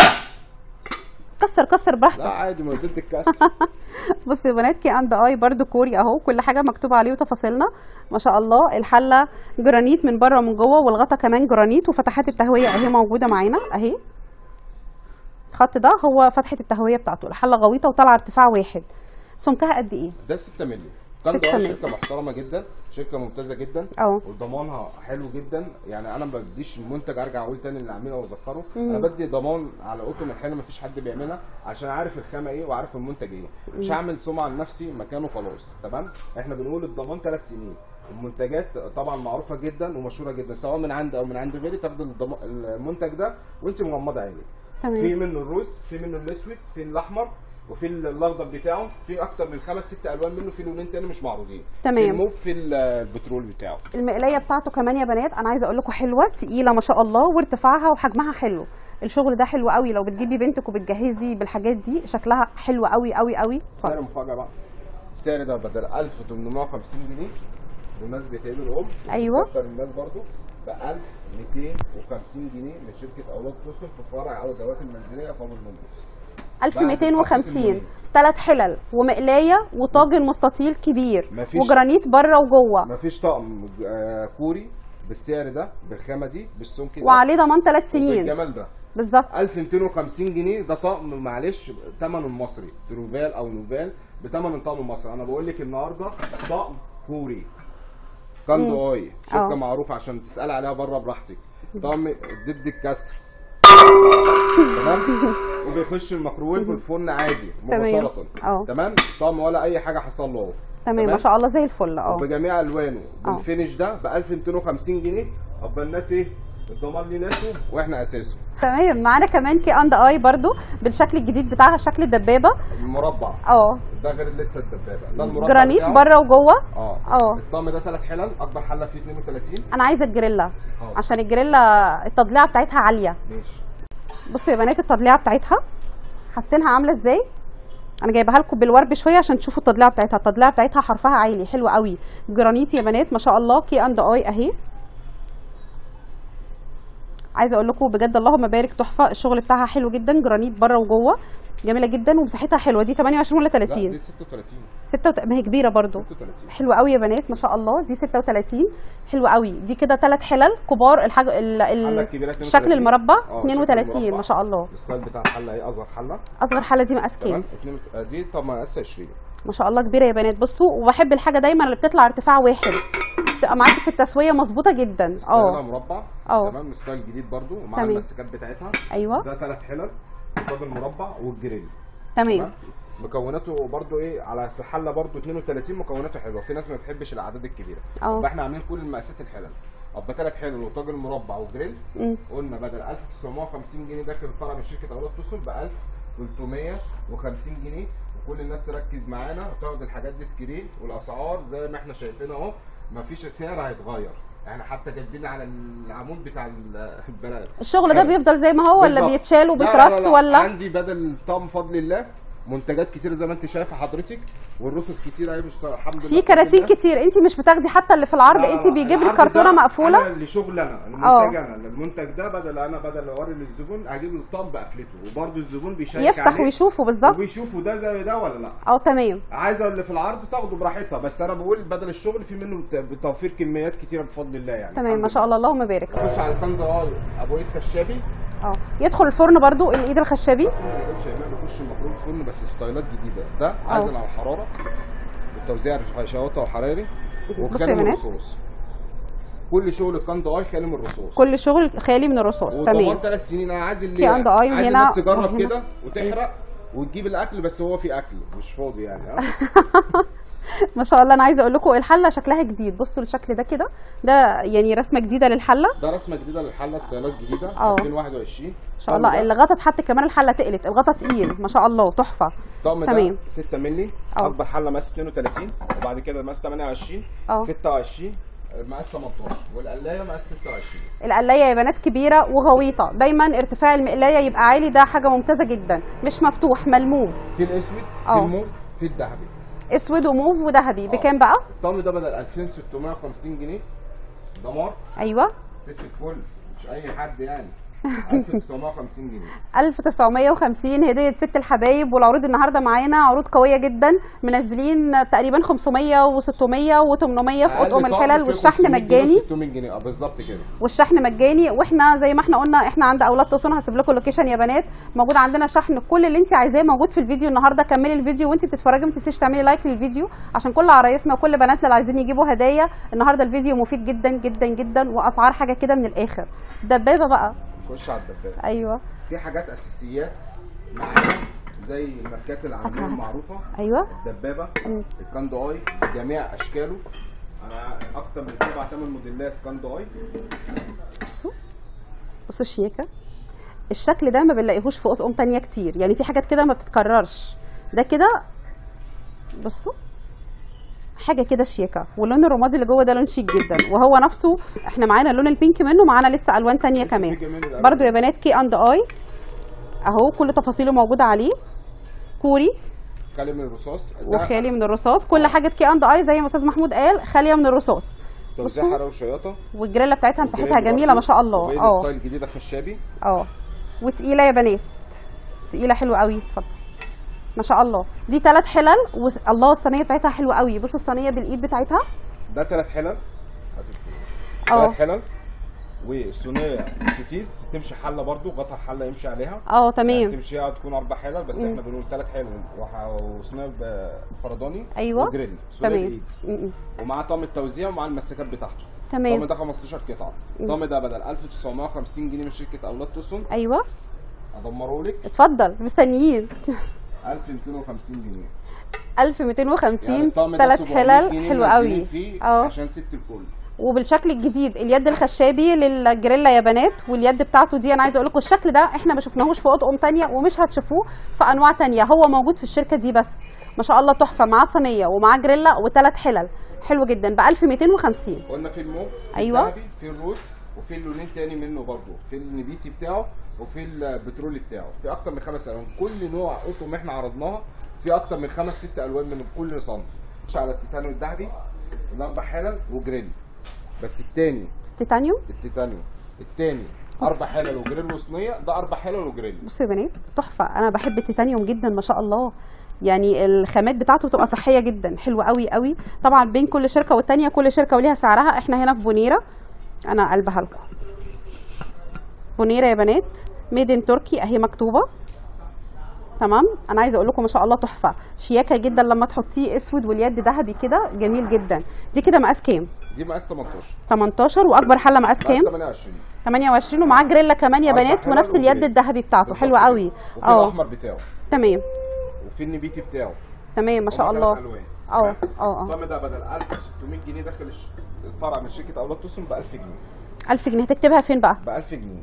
كسر كسر لا براحتك عادي ما ضد الكسر بصوا يا بنات كي اند اي برده كوري اهو كل حاجه مكتوب عليه وتفاصيلنا ما شاء الله الحله جرانيت من بره ومن جوه والغطا كمان جرانيت وفتحات التهويه اهي موجوده معانا اهي الخط ده هو فتحه التهويه بتاعته الحله غويطه وطالعه ارتفاع واحد سمكها قد ايه ده 6 مللي 6 كان مللي. شركه محترمه جدا شركه ممتازه جدا اه. وضمانها حلو جدا يعني انا ما بديش منتج ارجع اقول تاني اللي عامله واذكره انا بدي ضمان على اوتو الحلو ما فيش حد بيعملها عشان عارف الخامه ايه وعارف المنتج ايه مش هعمل سمعه لنفسي مكانه خلاص تمام احنا بنقول الضمان ثلاث سنين المنتجات طبعا معروفه جدا ومشهوره جدا سواء من عند او من عند غيري تاخد الضم- المنتج ده وانت مغمضه عينك في تمام منه الروز في منه الاسود في الاحمر وفي الاخضر بتاعه في اكتر من خمس ست الوان منه في لونين تاني مش معروضين تمام. في الموف في البترول بتاعه المقلايه بتاعته كمان يا بنات انا عايزه اقول لكم حلوه تقيله ما شاء الله وارتفاعها وحجمها حلو الشغل ده حلو قوي لو بتجيبي بنتك وبتجهزي بالحاجات دي شكلها حلو قوي قوي قوي السعر مفاجاه بقى السعر ده بدل 1850 جنيه بمناسبه عيد الام أيوة. بتذكر الناس برضو ب 1250 جنيه من شركه اولاد توسن في فرع او الادوات المنزليه في ابو المنبوس 1250 ثلاث حلل ومقلايه وطاجن مستطيل كبير مفيش- وجرانيت بره وجوه مفيش طقم آه، كوري بالسعر ده بالخامه دي بالسمك ده وعليه ضمان ثلاث سنين بالجمال ده بالظبط 1250 جنيه ده طقم معلش ثمنه المصري تروفال او نوفال بثمن الطقم المصري انا بقول لك النهارده طقم كوري كاندو اوي شركه آه. معروفه عشان تسالي عليها بره براحتك طقم ضد الكسر تمام وبيخش الميكروويف والفرن عادي تمام. مباشره آه. تمام طقم ولا اي حاجه حصل له اهو تمام ما شاء الله زي الفل اه بجميع الوانه آه. بالفينش ده ب 1250 جنيه ابقى الناس ايه الضمان ليه ناسه واحنا اساسه تمام معانا كمان كي اند اي برضو بالشكل الجديد بتاعها شكل الدبابه المربع اه ده غير لسه الدبابه ده المربع جرانيت بتاعه. بره وجوه اه اه. الطقم ده ثلاث حلل اكبر حله فيه 32 انا عايزه الجريلا اه. عشان الجريلا التضليعه بتاعتها عاليه ماشي بصوا يا بنات التضليعه بتاعتها حاسينها عامله ازاي انا جايبها لكم بالورب شويه عشان تشوفوا التضليعه بتاعتها التضليعه بتاعتها حرفها عالي حلو قوي جرانيت يا بنات ما شاء الله كي اند اي اهي عايزه اقول لكم بجد اللهم بارك تحفه الشغل بتاعها حلو جدا جرانيت بره وجوه جميله جدا ومساحتها حلوه دي 28 ولا لا 30 دي 36 6 وت... ما هي كبيره برضو 36 حلوه قوي يا بنات ما شاء الله دي 36 حلوه قوي دي كده ثلاث حلل كبار الحاج... ال... الحلة ال... الكبيرة الشكل 32. المربع اه، الشكل 32 المربع. ما شاء الله الستايل بتاع الحله ايه اصغر حله اصغر حله دي مقاس تمام كام 2 آه، دي طب مقاس 20 ما شاء الله كبيره يا بنات بصوا وبحب الحاجه دايما اللي بتطلع ارتفاع واحد تبقى معاكي في التسويه مظبوطه جدا ستايلها اه مربع اه. تمام ستايل جديد برضو ومع تمام. المسكات بتاعتها ايوه ده ثلاث حلل قصاد المربع والجريل تمام تمام مكوناته برضو ايه على في الحله برضو 32 مكوناته حلوه في ناس ما بتحبش الاعداد الكبيره اه. فاحنا عاملين كل مقاسات الحلل ابقى ثلاث حلل وطاجن مربع وجريل مم. قلنا بدل 1950 جنيه داخل الفرع من شركه اولاد توصل ب 1350 جنيه وكل الناس تركز معانا وتاخد الحاجات دي سكرين والاسعار زي ما احنا شايفين اهو مفيش سعر هيتغير احنا حتى كاتبين على العمود بتاع ال- البلد الشغل ده حلو. بيفضل زي ما هو ولا بالظبط. بيتشال لا، لا، وبيترص لا، لا. ولا عندي بدل طقم بفضل الله منتجات كتير زي ما انت شايفه حضرتك والرصص كتير اهي مش الحمد لله في بفضل كراتين الله. كتير انت مش بتاخدي حتى اللي في العرض لا، انت لا، بيجيب لك العرض كرتونه ده مقفوله انا لشغل انا اه. المنتج انا المنتج ده بدل انا بدل اوري للزبون اجيب له الطقم بقفلته وبرده الزبون بيشيك يفتح عليه ويشوفه بالظبط وبيشوفوا ده زي ده ولا لا اه تمام عايزه اللي في العرض تاخده براحتها بس انا بقول بدل الشغل في منه بت- بتوفير كميات كتيره بفضل الله يعني تمام الحمد ما شاء الله اللهم بارك لله. خش على الكندر اه ابو ايد خشابي اه يدخل الفرن برضو الايد الخشبي ما بقولش يا ايمان بخش المفروض فرن بس ستايلات جديده ده عازل على الحراره بالتوزيع شواطه وحراري بصوا يا وخالي من بنات. الرصاص كل شغل الكند اي خالي من الرصاص كل شغل خالي من الرصاص وضمان تمام ثلاث سنين انا عايز اللي في عند اي عايز وهنا- الناس تجرب وهنا. كده وتحرق وتجيب الاكل بس هو في اكل مش فاضي يعني ها؟ ما شاء الله انا عايزه اقول لكم الحله شكلها جديد بصوا الشكل ده كده ده يعني رسمه جديده للحله ده رسمه جديده للحله ستايلات جديده اه. 2021 ما شاء الله الغطا اتحط كمان الحله تقلت الغطا تقيل ما شاء الله تحفه الطقم تمام. ده 6 مللي اه. اكبر حله مقاس 32 وبعد كده مقاس 28 اه. 26 مقاس 18 والقلايه مقاس 26 القلايه يا بنات كبيره وغويطه دايما ارتفاع المقلايه يبقى عالي ده حاجه ممتازه جدا مش مفتوح ملموم في الاسود في اه. الموف في الذهبي اسود وموف وذهبي بكام بقى الطقم ده بدل 2650 جنيه دمار ايوه ست الكل مش اي حد يعني 1950 جنيه 1950 هديه ست الحبايب والعروض النهارده معانا عروض قويه جدا منزلين تقريبا 500 و600 و800 في اطقم أقل طقم الحلل فيه والشحن 500 جنيه مجاني و600 جنيه اه بالظبط كده والشحن مجاني واحنا زي ما احنا قلنا احنا عند اولاد تصون هسيب لكم اللوكيشن يا بنات موجود عندنا شحن كل اللي انت عايزاه موجود في الفيديو النهارده كملي الفيديو وانت بتتفرجي ما تنسيش تعملي لايك للفيديو عشان كل عرايسنا وكل بناتنا اللي عايزين يجيبوا هدايا النهارده الفيديو مفيد جدا جدا جدا واسعار حاجه كده من الاخر دبابه بقى خش على الدبابه ايوه في حاجات اساسيات معانا زي الماركات العالميه المعروفه ايوه الدبابه الكاندو اي بجميع اشكاله انا اكتر من سبع ثمان موديلات كاندو اي بصوا بصوا الشياكه الشكل ده ما بنلاقيهوش في اطقم تانية كتير يعني في حاجات كده ما بتتكررش ده كده بصوا حاجه كده شياكه واللون الرمادي اللي جوه ده لون شيك جدا وهو نفسه احنا معانا اللون البينك منه معانا لسه الوان تانية لسه كمان في جميل الألوان. برضو يا بنات كي اند اي اهو كل تفاصيله موجوده عليه كوري خالي من الرصاص ده وخالي من الرصاص كل حاجه كي اند اي زي ما استاذ محمود قال خاليه من الرصاص توزيع بصوا. حراره وشياطه والجريلا بتاعتها مساحتها والجريل جميله برضو. ما شاء الله وبيض اه ستايل جديده خشابي اه وتقيله يا بنات تقيله حلوه قوي اتفضل ما شاء الله دي ثلاث حلل والله الصينيه بتاعتها حلوه قوي بصوا الصينيه بالايد بتاعتها ده ثلاث حلل اه. ثلاث حلل والصينيه سوتيس تمشي حله برضو غطا الحله يمشي عليها اه يعني تمام تمشي تكون اربع حلل بس احنا بنقول ثلاث حلل وح- وصينيه ب- فرداني ايوه وجريل صينيه تمام بايد م- م. ومعاه طقم التوزيع ومعاه المسكات بتاعته تمام الطقم ده 15 قطعه الطقم ده بدل 1950 جنيه من شركه اولاد توسون ايوه ادمره لك اتفضل مستنيين 1250 جنيه 1250 يعني الطقم ده ثلاث 700 حلل جنيه حلو منزلين قوي فيه اه عشان ست الكل وبالشكل الجديد اليد الخشابي للجريلا يا بنات واليد بتاعته دي انا عايزه اقول لكم الشكل ده احنا ما شفناهوش في اطقم تانية ومش هتشوفوه في انواع تانية هو موجود في الشركه دي بس ما شاء الله تحفه معاه صينيه ومعاه جريلا وثلاث حلل حلو جدا ب 1250 قلنا في الموف في أيوة. الذهبي في الروس وفي اللونين تاني منه برضه في النبيتي بتاعه وفي البترولي بتاعه في اكتر من خمس الوان كل نوع قطم احنا عرضناها في اكتر من خمس ست الوان من كل صنف مش على التيتانيوم الذهبي الاربع حلل وجريل بس التاني تيتانيوم التيتانيوم التاني اربع حلل وجريل وصينيه ده اربع حلل وجريل بصوا يا بنات تحفه انا بحب التيتانيوم جدا ما شاء الله يعني الخامات بتاعته بتبقى صحيه جدا حلوه قوي قوي طبعا بين كل شركه والتانيه كل شركه وليها سعرها احنا هنا في بونيره انا قلبها لكم بونيره يا بنات ميد ان تركي اهي مكتوبه تمام انا عايزه اقول لكم ما شاء الله تحفه شياكه جدا لما تحطيه اسود واليد ذهبي كده جميل جدا دي كده مقاس كام دي مقاس 18 18 واكبر حله مقاس مقاس كام 28 28 ومعاه جريلا كمان يا أربع بنات حلل ونفس اليد وجريل. الذهبي بتاعته بالظبط حلوه كده. قوي وفي اه الاحمر بتاعه تمام وفي النبيتي بتاعه تمام ما شاء هما الله تلات ألوان. اه اه اه الطقم ده بدل 1600 جنيه داخل الش- الفرع من شركه اولاد توسن ب 1000 جنيه 1000 جنيه هتكتبها فين بقى ب 1000 جنيه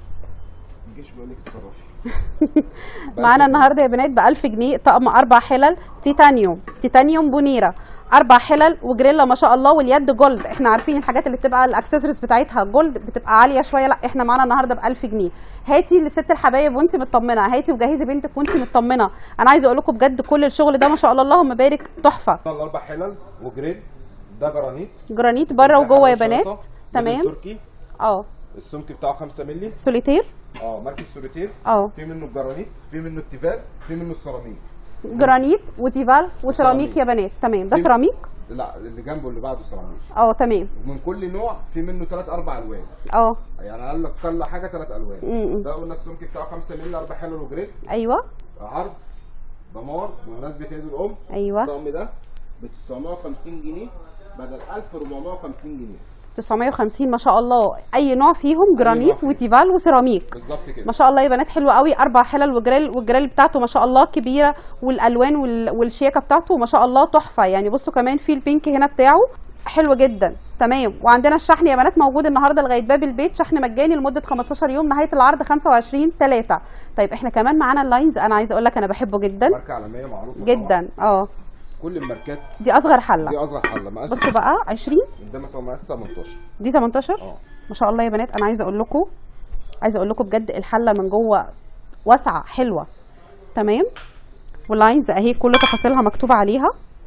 الجيش بيقول لك اتصرفي ب 1000 معانا جنيه. النهارده يا بنات ب 1000 جنيه طقم اربع حلل تيتانيوم تيتانيوم بونيره اربع حلل وجريلا ما شاء الله واليد جولد احنا عارفين الحاجات اللي بتبقى الاكسسوارز بتاعتها جولد بتبقى عاليه شويه لا احنا معانا النهارده ب 1000 جنيه هاتي لست الحبايب وانت مطمنه هاتي وجهزي بنتك وانت مطمنه انا عايزه اقول لكم بجد كل الشغل ده ما شاء الله اللهم بارك تحفه الاربع حلل وجريل ده جرانيت جرانيت بره ده وجوه يا حلل بنات شرطة، تمام ميدل تركي اه السمك بتاعه 5 مللي سوليتير اه ماركه سوليتير اه في منه الجرانيت في منه التيفال في منه السيراميك جرانيت وتيفال وسيراميك يا بنات تمام ده في- سيراميك لا اللي جنبه اللي بعده سيراميك اه تمام ومن كل نوع في منه ثلاث اربع الوان اه يعني اقل اقل حاجه ثلاث الوان م-م. ده قلنا السمك بتاعه 5 مللي اربع حلل وجريل ايوه عرض دمار بمناسبه عيد الام ايوه الطقم ده ب 950 جنيه بدل 1450 جنيه 950 ما شاء الله اي نوع فيهم جرانيت فيهم. وتيفال وسيراميك بالظبط كده ما شاء الله يا بنات حلوه قوي اربع حلل وجريل والجريل بتاعته ما شاء الله كبيره والالوان وال- والشياكه بتاعته ما شاء الله تحفه يعني بصوا كمان في البينك هنا بتاعه حلو جدا تمام وعندنا الشحن يا بنات موجود النهارده لغايه باب البيت شحن مجاني لمده 15 يوم نهايه العرض 25 3 طيب احنا كمان معانا اللاينز انا عايزه اقول لك انا بحبه جدا ماركه عالميه معروفه طبعاً. جدا اه كل الماركات دي اصغر حله دي اصغر حله مقاس بصوا بقى 20 قدامك هو مقاس 18 دي 18 اه ما شاء الله يا بنات انا عايزه اقول لكم عايزه اقول لكم بجد الحله من جوه واسعه حلوه تمام واللاينز اهي كل تفاصيلها مكتوبه عليها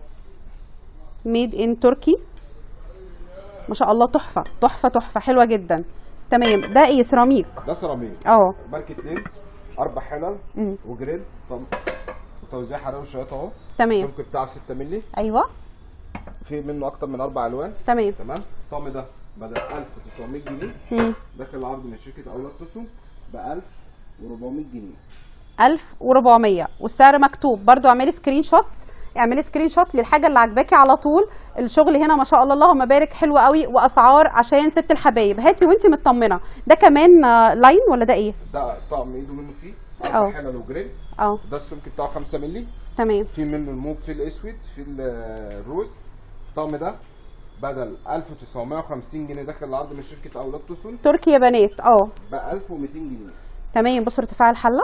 ميد ان تركي ما شاء الله تحفه تحفه تحفه حلوه جدا تمام ده ايه سيراميك ده سيراميك اه ماركه لينز اربع حلل مم. وجريل طم وتوزيع حراري وشياط اهو تمام السمك بتاعه 6 مللي ايوه في منه اكتر من اربع الوان تمام تمام الطقم ده بدل 1900 جنيه مم. داخل العرض من شركه اولاد توسو ب 1400 جنيه 1400 والسعر مكتوب برضو اعملي سكرين شوت اعملي سكرين شوت للحاجه اللي عاجباكي على طول الشغل هنا ما شاء الله اللهم بارك حلو قوي واسعار عشان ست الحبايب هاتي وانت مطمنه ده كمان آه، لاين ولا ده ايه ده طقم ايده منه فيه اه. اربع حلل وجريل اه ده السمك بتاعه 5 مللي تمام في منه الموب في الاسود في ال- الروز الطقم ده بدل 1950 جنيه داخل العرض من شركه اولاد توسون تركي يا بنات اه ب 1200 جنيه تمام بصوا ارتفاع الحله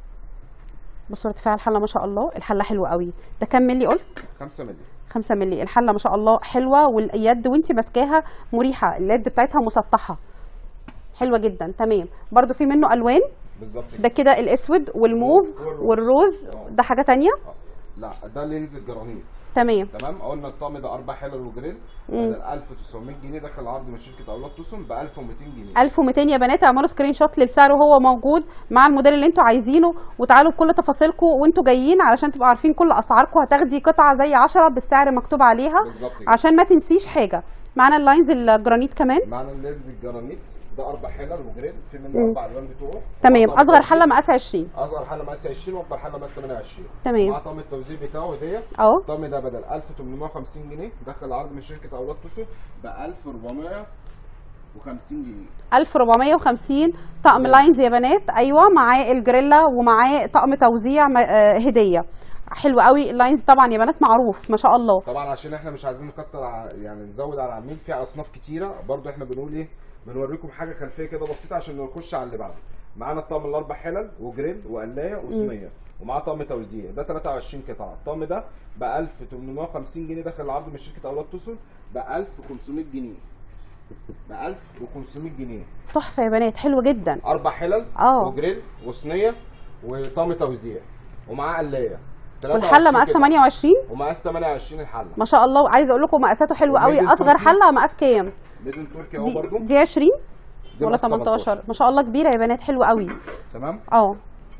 بصوا ارتفاع الحله ما شاء الله الحله حلوه قوي ده كام ملي قلت 5 مللي 5 ملي الحله ما شاء الله حلوه واليد وانت ماسكاها مريحه اليد بتاعتها مسطحه حلوه جدا تمام برضو في منه الوان بالظبط كده ده كده الاسود والموف والروز ده حاجه تانية اه. لا ده لينز الجرانيت تمام تمام قلنا الطقم ده اربع حلل وجريل بدل 1900 جنيه داخل العرض من شركه اولاد توسون ب 1200 جنيه 1200 يا بنات اعملوا سكرين شوت للسعر وهو موجود مع الموديل اللي انتوا عايزينه وتعالوا بكل تفاصيلكم وانتوا جايين علشان تبقوا عارفين كل اسعاركم هتاخدي قطعه زي 10 بالسعر مكتوب عليها بالظبط كده. عشان ما تنسيش حاجه معانا اللاينز الجرانيت كمان معانا اللينز الجرانيت ده اربع حلل وجريل في منه اربع الوان بتوعه تمام طبعاً اصغر حله مقاس 20 اصغر حله مقاس 20 واكبر حله مقاس 28 تمام. مع طقم التوزيع بتاعه هديه اه الطقم ده بدل 1850 جنيه دخل عرض من شركه اولاد توسو ب 1450 جنيه 1450 طقم لاينز يا بنات ايوه معاه الجريلا ومعاه طقم توزيع م- آه، هديه حلو قوي اللاينز طبعا يا بنات معروف ما شاء الله طبعا عشان احنا مش عايزين نكتر ع- يعني نزود على العميل في اصناف كتيره برضو احنا بنقول ايه بنوريكم حاجه خلفيه كده بسيطه عشان نخش على اللي بعده معانا الطقم الاربع حلل وجريل وقلايه وصينيه ومعاه طقم توزيع ده 23 قطعه الطقم ده ب 1850 جنيه داخل العرض من شركه اولاد توسن ب 1500 جنيه ب 1500 جنيه تحفه يا بنات حلو جدا اربع حلل اه. وجريل وصينيه وطقم توزيع ومعاه قلايه والحله مقاس 28 ومقاس 28 الحله ما شاء الله وعايزه اقول لكم مقاساته حلوه قوي وميد اصغر تركي. حله مقاس كام ميدن تركي اهو دي, برضو دي 20 دي ولا مقاس 18 ما شاء الله كبيره يا بنات حلوه قوي تمام اه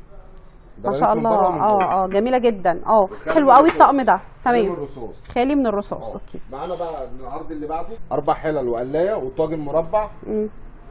ده ما شاء من الله بره ومن اه جوه. اه جميله جدا اه وخالي حلو من قوي الرصاص. الطقم ده خالي من تمام الرصاص خالي من الرصاص اه. اوكي معانا بقى العرض اللي بعده اربع حلل وقلايه وطاجن مربع مم.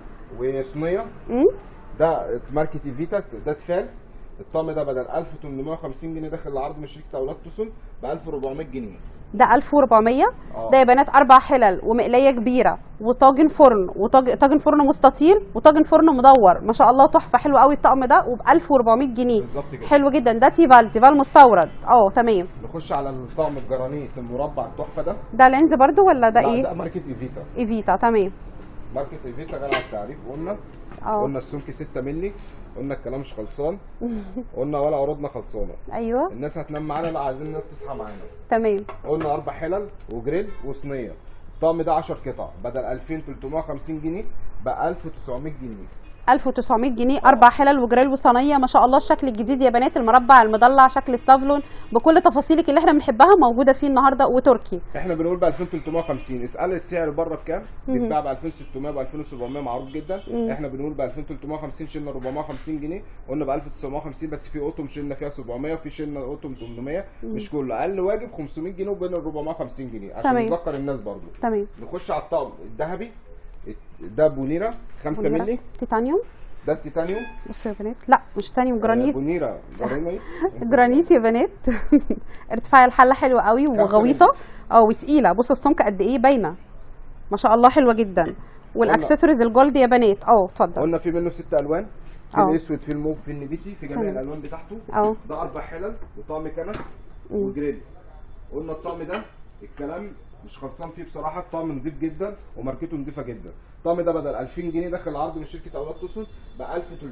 وصينيه مم. ده ماركه ايفيتا ده تفال الطقم ده بدل 1850 جنيه داخل العرض من شركه اولاد توسن ب 1400 جنيه ده 1400 اه. ده يا بنات اربع حلل ومقليه كبيره وطاجن فرن وطاجن فرن مستطيل وطاجن فرن مدور ما شاء الله تحفه حلو قوي الطقم ده وب 1400 جنيه بالظبط كده. حلو جدا ده تيفال تيفال مستورد اه تمام نخش على الطقم الجرانيت المربع التحفه ده ده لينز برضو ولا ده لا، ايه ده ماركه ايفيتا ايفيتا تمام ماركه ايفيتا غاليه على التعريف قلنا اه قلنا السمك 6 مللي قلنا الكلام مش خلصان قلنا ولا عروضنا خلصانه ايوه الناس هتنام معانا لا عايزين الناس تصحى معانا تمام قلنا اربع حلل وجريل وصينيه الطقم ده 10 قطع بدل 2350 جنيه ب 1900 جنيه 1900 جنيه اربع حلل وجريل وصينيه ما شاء الله الشكل الجديد يا بنات المربع المضلع شكل السافلون بكل تفاصيلك اللي احنا بنحبها موجوده فيه النهارده وتركي احنا بنقول ب 2350 اسال السعر بره بكام بيتباع ب 2600 ب 2700 معروف جدا احنا بنقول ب 2350 شلنا 450 جنيه قلنا ب 1950 بس في قطم شلنا فيها 700 وفي شلنا قطم 800 مش كله اقل واجب 500 جنيه وبين ال 450 جنيه عشان تمام. نذكر الناس برضو تمام نخش على الطقم الذهبي ده بونيرا 5 مللي تيتانيوم ده التيتانيوم بصوا يا بنات لا مش تيتانيوم جرانيت بونيرا جرانيت جرانيت يا بنات ارتفاع الحله حلو قوي وغويطه اه وتقيله بصوا السمكه قد ايه باينه ما شاء الله حلوه جدا والاكسسوارز الجولد يا بنات اه اتفضل قلنا في منه ست الوان في اه. الاسود في الموف في النبيتي في جميع تمام. الالوان بتاعته اه. ده اربع حلل وطقم كنف وجريل قلنا الطقم ده الكلام مش خلصان فيه بصراحه الطقم نضيف جدا وماركته نضيفه جدا الطقم ده بدل 2000 جنيه داخل العرض من شركه اولاد توسن ب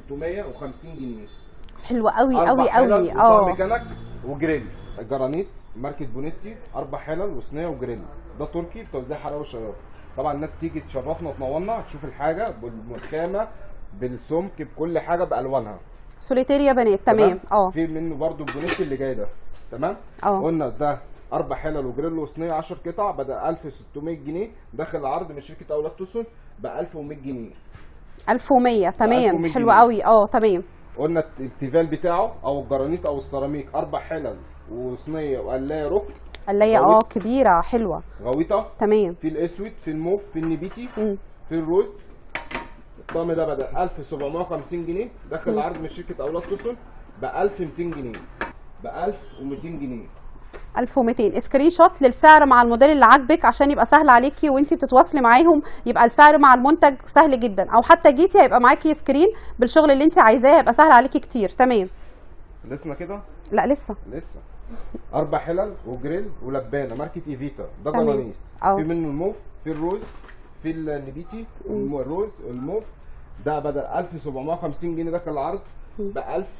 1350 جنيه حلوه قوي أربع قوي حلل قوي وطقم اه كنك وجريل جرانيت ماركه بونيتي اربع حلل وصينيه وجريل ده تركي بتوزيع حلاوه الشياط طبعا الناس تيجي تشرفنا وتنورنا تشوف الحاجه بالخامه بالسمك بكل حاجه بالوانها سوليتير يا بنات تمام اه في منه برضو البونيتي اللي جاي ده تمام اه. قلنا ده اربع حلل وجريل وصينيه 10 قطع بدل 1600 جنيه داخل العرض من شركه اولاد توسن ب 1100 جنيه 1100 تمام 1100 حلو جنيه. قوي اه تمام قلنا التيفال بتاعه او الجرانيت او السيراميك اربع حلل وصينيه وقلايه رك اللي هي اه غويط. كبيره حلوه غويطه تمام في الاسود في الموف في النبيتي مم. في الروز الطقم ده بدل 1750 جنيه داخل العرض من شركه اولاد توسن ب 1200 جنيه ب 1200 جنيه 1200 سكرين شوت للسعر مع الموديل اللي عاجبك عشان يبقى سهل عليكي وانتي بتتواصلي معاهم يبقى السعر مع المنتج سهل جدا او حتى جيتي هيبقى معاكي سكرين بالشغل اللي انتي عايزاه هيبقى سهل عليكي كتير تمام خلصنا كده لا لسه لسه اربع حلل وجريل ولبانه ماركه ايفيتا ده تمام. جرانيت اه. في منه الموف في الروز في النبيتي الم- الروز الموف ده بدل 1750 جنيه داخل العرض ب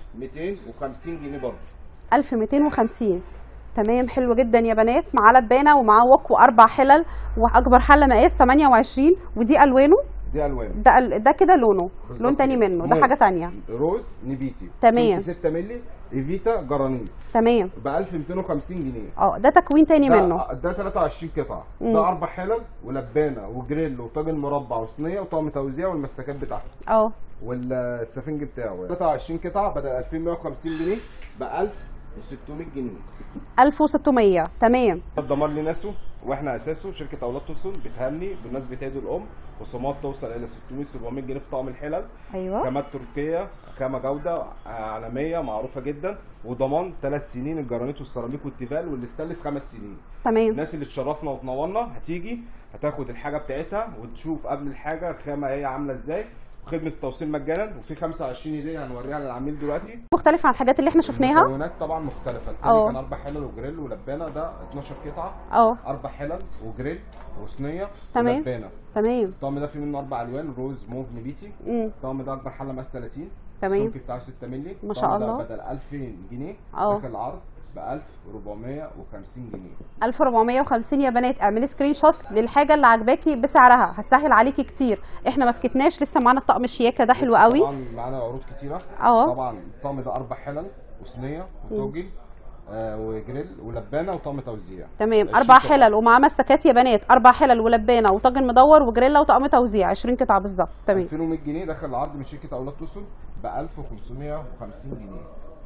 1250 جنيه برضه 1250 تمام حلو جدا يا بنات معاه لبانه ومعاه وك واربع حلل واكبر حله مقاس 28 ودي الوانه دي الوان ده ال- ده كده لونه بالظبط لون تاني كده. منه ده موف. حاجه تانية روز نبيتي تمام. سمك 6 مللي ايفيتا جرانيت تمام ب 1250 جنيه اه ده تكوين تاني ده- منه ده 23 قطعه ده اربع حلل ولبانه وجريل وطاجن مربع وصينيه وطقم توزيع والمسكات بتاعته اه والسفنج بتاعه 23 قطعه بدل 2150 جنيه ب 1600 جنيه 1600 تمام الدمار لي ناسه واحنا اساسه شركه اولاد توسن بتهني بمناسبه عيد الام خصومات توصل الى 600 700 جنيه في طقم الحلل ايوه خامات تركيه خامه جوده عالميه معروفه جدا وضمان ثلاث سنين الجرانيت والسيراميك والتيفال والاستانلس خمس سنين تمام الناس اللي تشرفنا وتنورنا هتيجي هتاخد الحاجه بتاعتها وتشوف قبل الحاجه الخامه هي عامله ازاي وخدمه التوصيل مجانا وفي 25 هديه هنوريها للعميل دلوقتي مختلف عن الحاجات اللي احنا شفناها المكونات طبعا مختلفه التاني اه. كان اربع حلل وجريل ولبانه ده 12 قطعه اه اربع حلل وجريل وصينيه تمام. ولبانه تمام الطقم ده فيه منه اربع الوان روز موف نبيتي امم الطقم ده اكبر حله مقاس 30 تمام. السمك بتاعه 6 مللي ما شاء الطقم ده الله. بدل 2000 جنيه اه. داخل العرض ب 1450 جنيه 1450 يا بنات اعملي سكرين شوت للحاجه اللي عاجباكي بسعرها هتسهل عليكي كتير احنا ما سكتناش لسه معانا الطقم الشياكه ده حلو لسه قوي طبعا معانا عروض كتيره اه. طبعا الطقم ده اربع حلل وصينيه وطاجن آه وجريل ولبانه وطقم توزيع تمام 20 اربع قطعة. حلل ومعاه مسكات يا بنات اربع حلل ولبانه وطاجن مدور وجريلا وطقم توزيع 20 قطعه بالظبط تمام 2100 جنيه داخل العرض من شركه اولاد توسن ب 1550 جنيه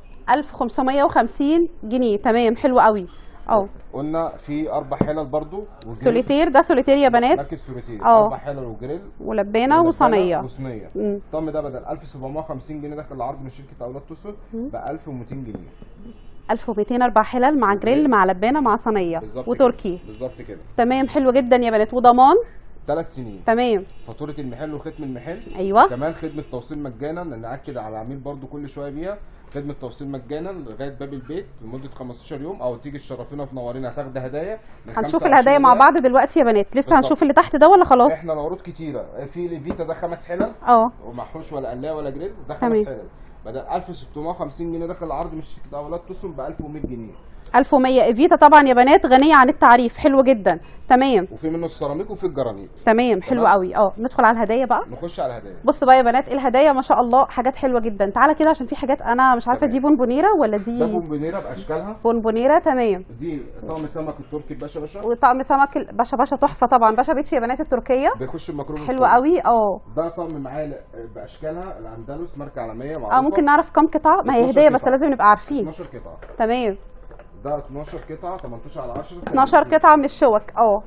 1550 جنيه تمام حلو قوي اه قلنا في اربع حلل برضو وجريل. سوليتير ده سوليتير يا بنات مركز سوليتير اه. اربع حلل وجريل ولبانه وصينيه وصينيه مم. الطقم ده بدل 1750 جنيه داخل العرض من شركه اولاد توسن ب 1200 جنيه 1200 اربع حلل مع جريل مع لبانه مع صينيه بالظبط وتركي كده. بالظبط كده تمام حلو جدا يا بنات وضمان ثلاث سنين تمام فاتوره المحل وختم المحل ايوه كمان خدمه توصيل مجانا لان ناكد على العميل برضو كل شويه بيها خدمه توصيل مجانا لغايه باب البيت لمده 15 يوم او تيجي تشرفينا وتنورينا هتاخد هدايا من هنشوف 25 الهدايا مع هدايا. بعض دلوقتي يا بنات لسه بالظبط. هنشوف اللي تحت ده ولا خلاص احنا العروض كتيره في ليفيتا ده خمس حلل اه ومحوش ولا قلايه ولا جريل ده تمام. خمس حلل بدل 1650 جنيه داخل العرض من شركه اولاد توسن ب 1100 جنيه 1100 ايفيتا طبعا يا بنات غنيه عن التعريف حلو جدا تمام وفي منه السيراميك وفي الجرانيت تمام حلو تمام. قوي اه ندخل على الهدايا بقى نخش على الهدايا بص بقى يا بنات الهدايا ما شاء الله حاجات حلوه جدا تعالى كده عشان في حاجات انا مش عارفه تمام. دي بونبونيره ولا ده دي بومبونيره باشكالها بونبونيره تمام دي طقم سمك التركي باشا باشا وطقم سمك ال- باشا باشا تحفه طبعا باشا بيتش يا بنات التركيه بيخش المكرونه حلوه قوي اه ده طقم معالق باشكالها الاندلس ماركه عالميه معروفه اه ممكن نعرف كم قطعه ما هي 12 هديه بس قطعة. لازم نبقى عارفين 12 قطعه تمام ده 12 قطعه 18 على 10 12 قطعه من الشوك اه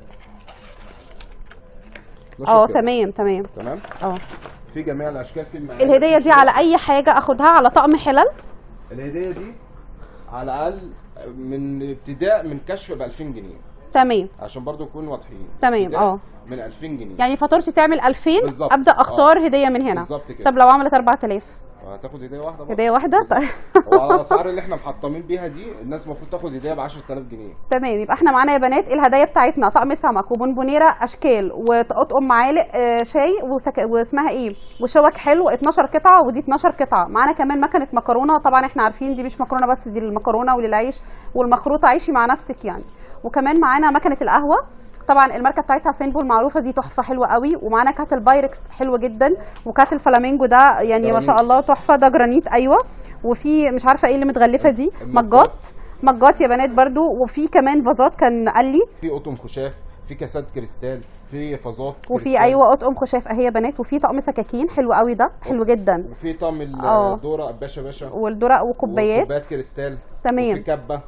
12 اه قطعة. تمام تمام تمام اه في جميع الاشكال في المعالق الهديه دي على اي حاجه اخدها على طقم حلل الهديه دي على الاقل من ابتداء من كشف ب 2000 جنيه تمام عشان برضو نكون واضحين تمام، ابتداء اه. من 2000 جنيه يعني فاتورتي تعمل 2000 بالظبط. ابدا اختار هديه من هنا بالظبط كده. طب لو عملت 4000 هتاخد هديه واحده برضه. هديه واحده طيب وعلى الاسعار اللي احنا محطمين بيها دي الناس المفروض تاخد هديه ب 10000 جنيه تمام يبقى احنا معانا يا بنات الهدايا بتاعتنا طقم سمك وبونبونيره اشكال وطقم معالق آه، شاي وسك... واسمها ايه وشوك حلو 12 قطعه ودي 12 قطعه معانا كمان مكنه مكرونه طبعا احنا عارفين دي مش مكرونه بس دي للمكرونه وللعيش والمخروطه عيشي مع نفسك يعني وكمان معانا مكنه القهوه طبعا الماركه بتاعتها سيمبل معروفه دي تحفه حلوه قوي ومعانا كاتل بايركس حلو جدا وكاتل فلامينجو ده يعني ما شاء جرانيت. الله تحفه ده جرانيت ايوه وفي مش عارفه ايه اللي متغلفه دي المجات. مجات مجات يا بنات برضو وفي كمان فازات كان قال لي في قطن خشاف في كاسات كريستال في فازات وفي كريستال، ايوه اطقم خشاف اهي يا بنات وفي طقم سكاكين حلو قوي ده حلو جدا وفي طقم اه. الدوره باشا باشا والدرق وكوبايات وكوبايات كريستال تمام. وفي كبه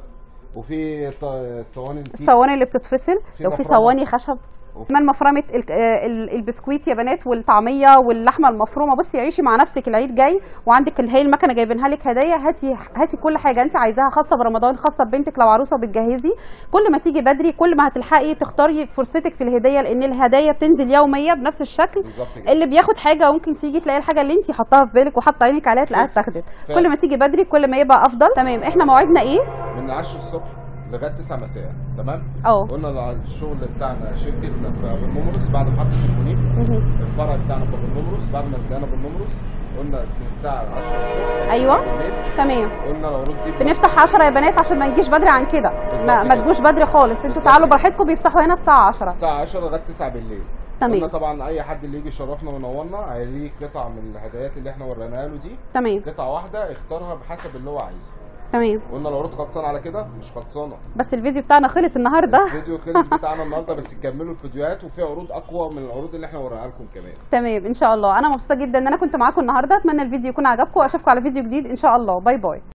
وفي ط- صواني الكيك الصواني اللي بتتفصل في لو في مفرمة. صواني خشب وفي- كمان مفرمه ال- آه، ال- البسكويت يا بنات والطعميه واللحمه المفرومه بصي عيشي مع نفسك العيد جاي وعندك اللي هي المكنه جايبينها لك هدايا هاتي هاتي كل حاجه انت عايزاها خاصه برمضان خاصه ببنتك لو عروسه بتجهزي كل ما تيجي بدري كل ما هتلحقي تختاري فرصتك في الهديه لان الهدايا بتنزل يوميه بنفس الشكل بالظبط كده. اللي بياخد حاجه ممكن تيجي تلاقي الحاجه اللي انت حطاها في بالك وحاطه عينك عليها تلاقيها اتاخدت فعلا. كل ما تيجي بدري كل ما يبقى افضل تمام احنا موعدنا ايه من 10 الصبح لغايه 9 مساء تمام اه. قلنا على الشغل بتاعنا شركتنا في ابو النمرس بعد محطه الكونيك الفرع بتاعنا في ابو النمرس بعد ما سجلنا ابو النمرس قلنا من الساعه 10 الصبح أيوة. بالليل تمام قلنا العروض دي بنفتح 10 يا بنات عشان ما نجيش بدري عن كده ما, بالظبط ما كده. تجوش بدري خالص انتوا بالظبط تعالوا كده. براحتكم بيفتحوا هنا الساعه 10 الساعه 10 لغايه 9 بالليل تمام. قلنا طبعا اي حد اللي يجي يشرفنا وينورنا هيليه قطعه من الهدايات اللي احنا وريناها له دي تمام قطعه واحده اختارها بحسب اللي هو عايزها تمام قلنا العروض خلصانه على كده مش خلصانه بس الفيديو بتاعنا خلص النهارده الفيديو خلص بتاعنا النهارده بس كملوا الفيديوهات وفي عروض اقوى من العروض اللي احنا وريناها لكم كمان تمام ان شاء الله انا مبسوطه جدا ان انا كنت معاكم النهارده اتمنى الفيديو يكون عجبكم واشوفكم على فيديو جديد ان شاء الله باي باي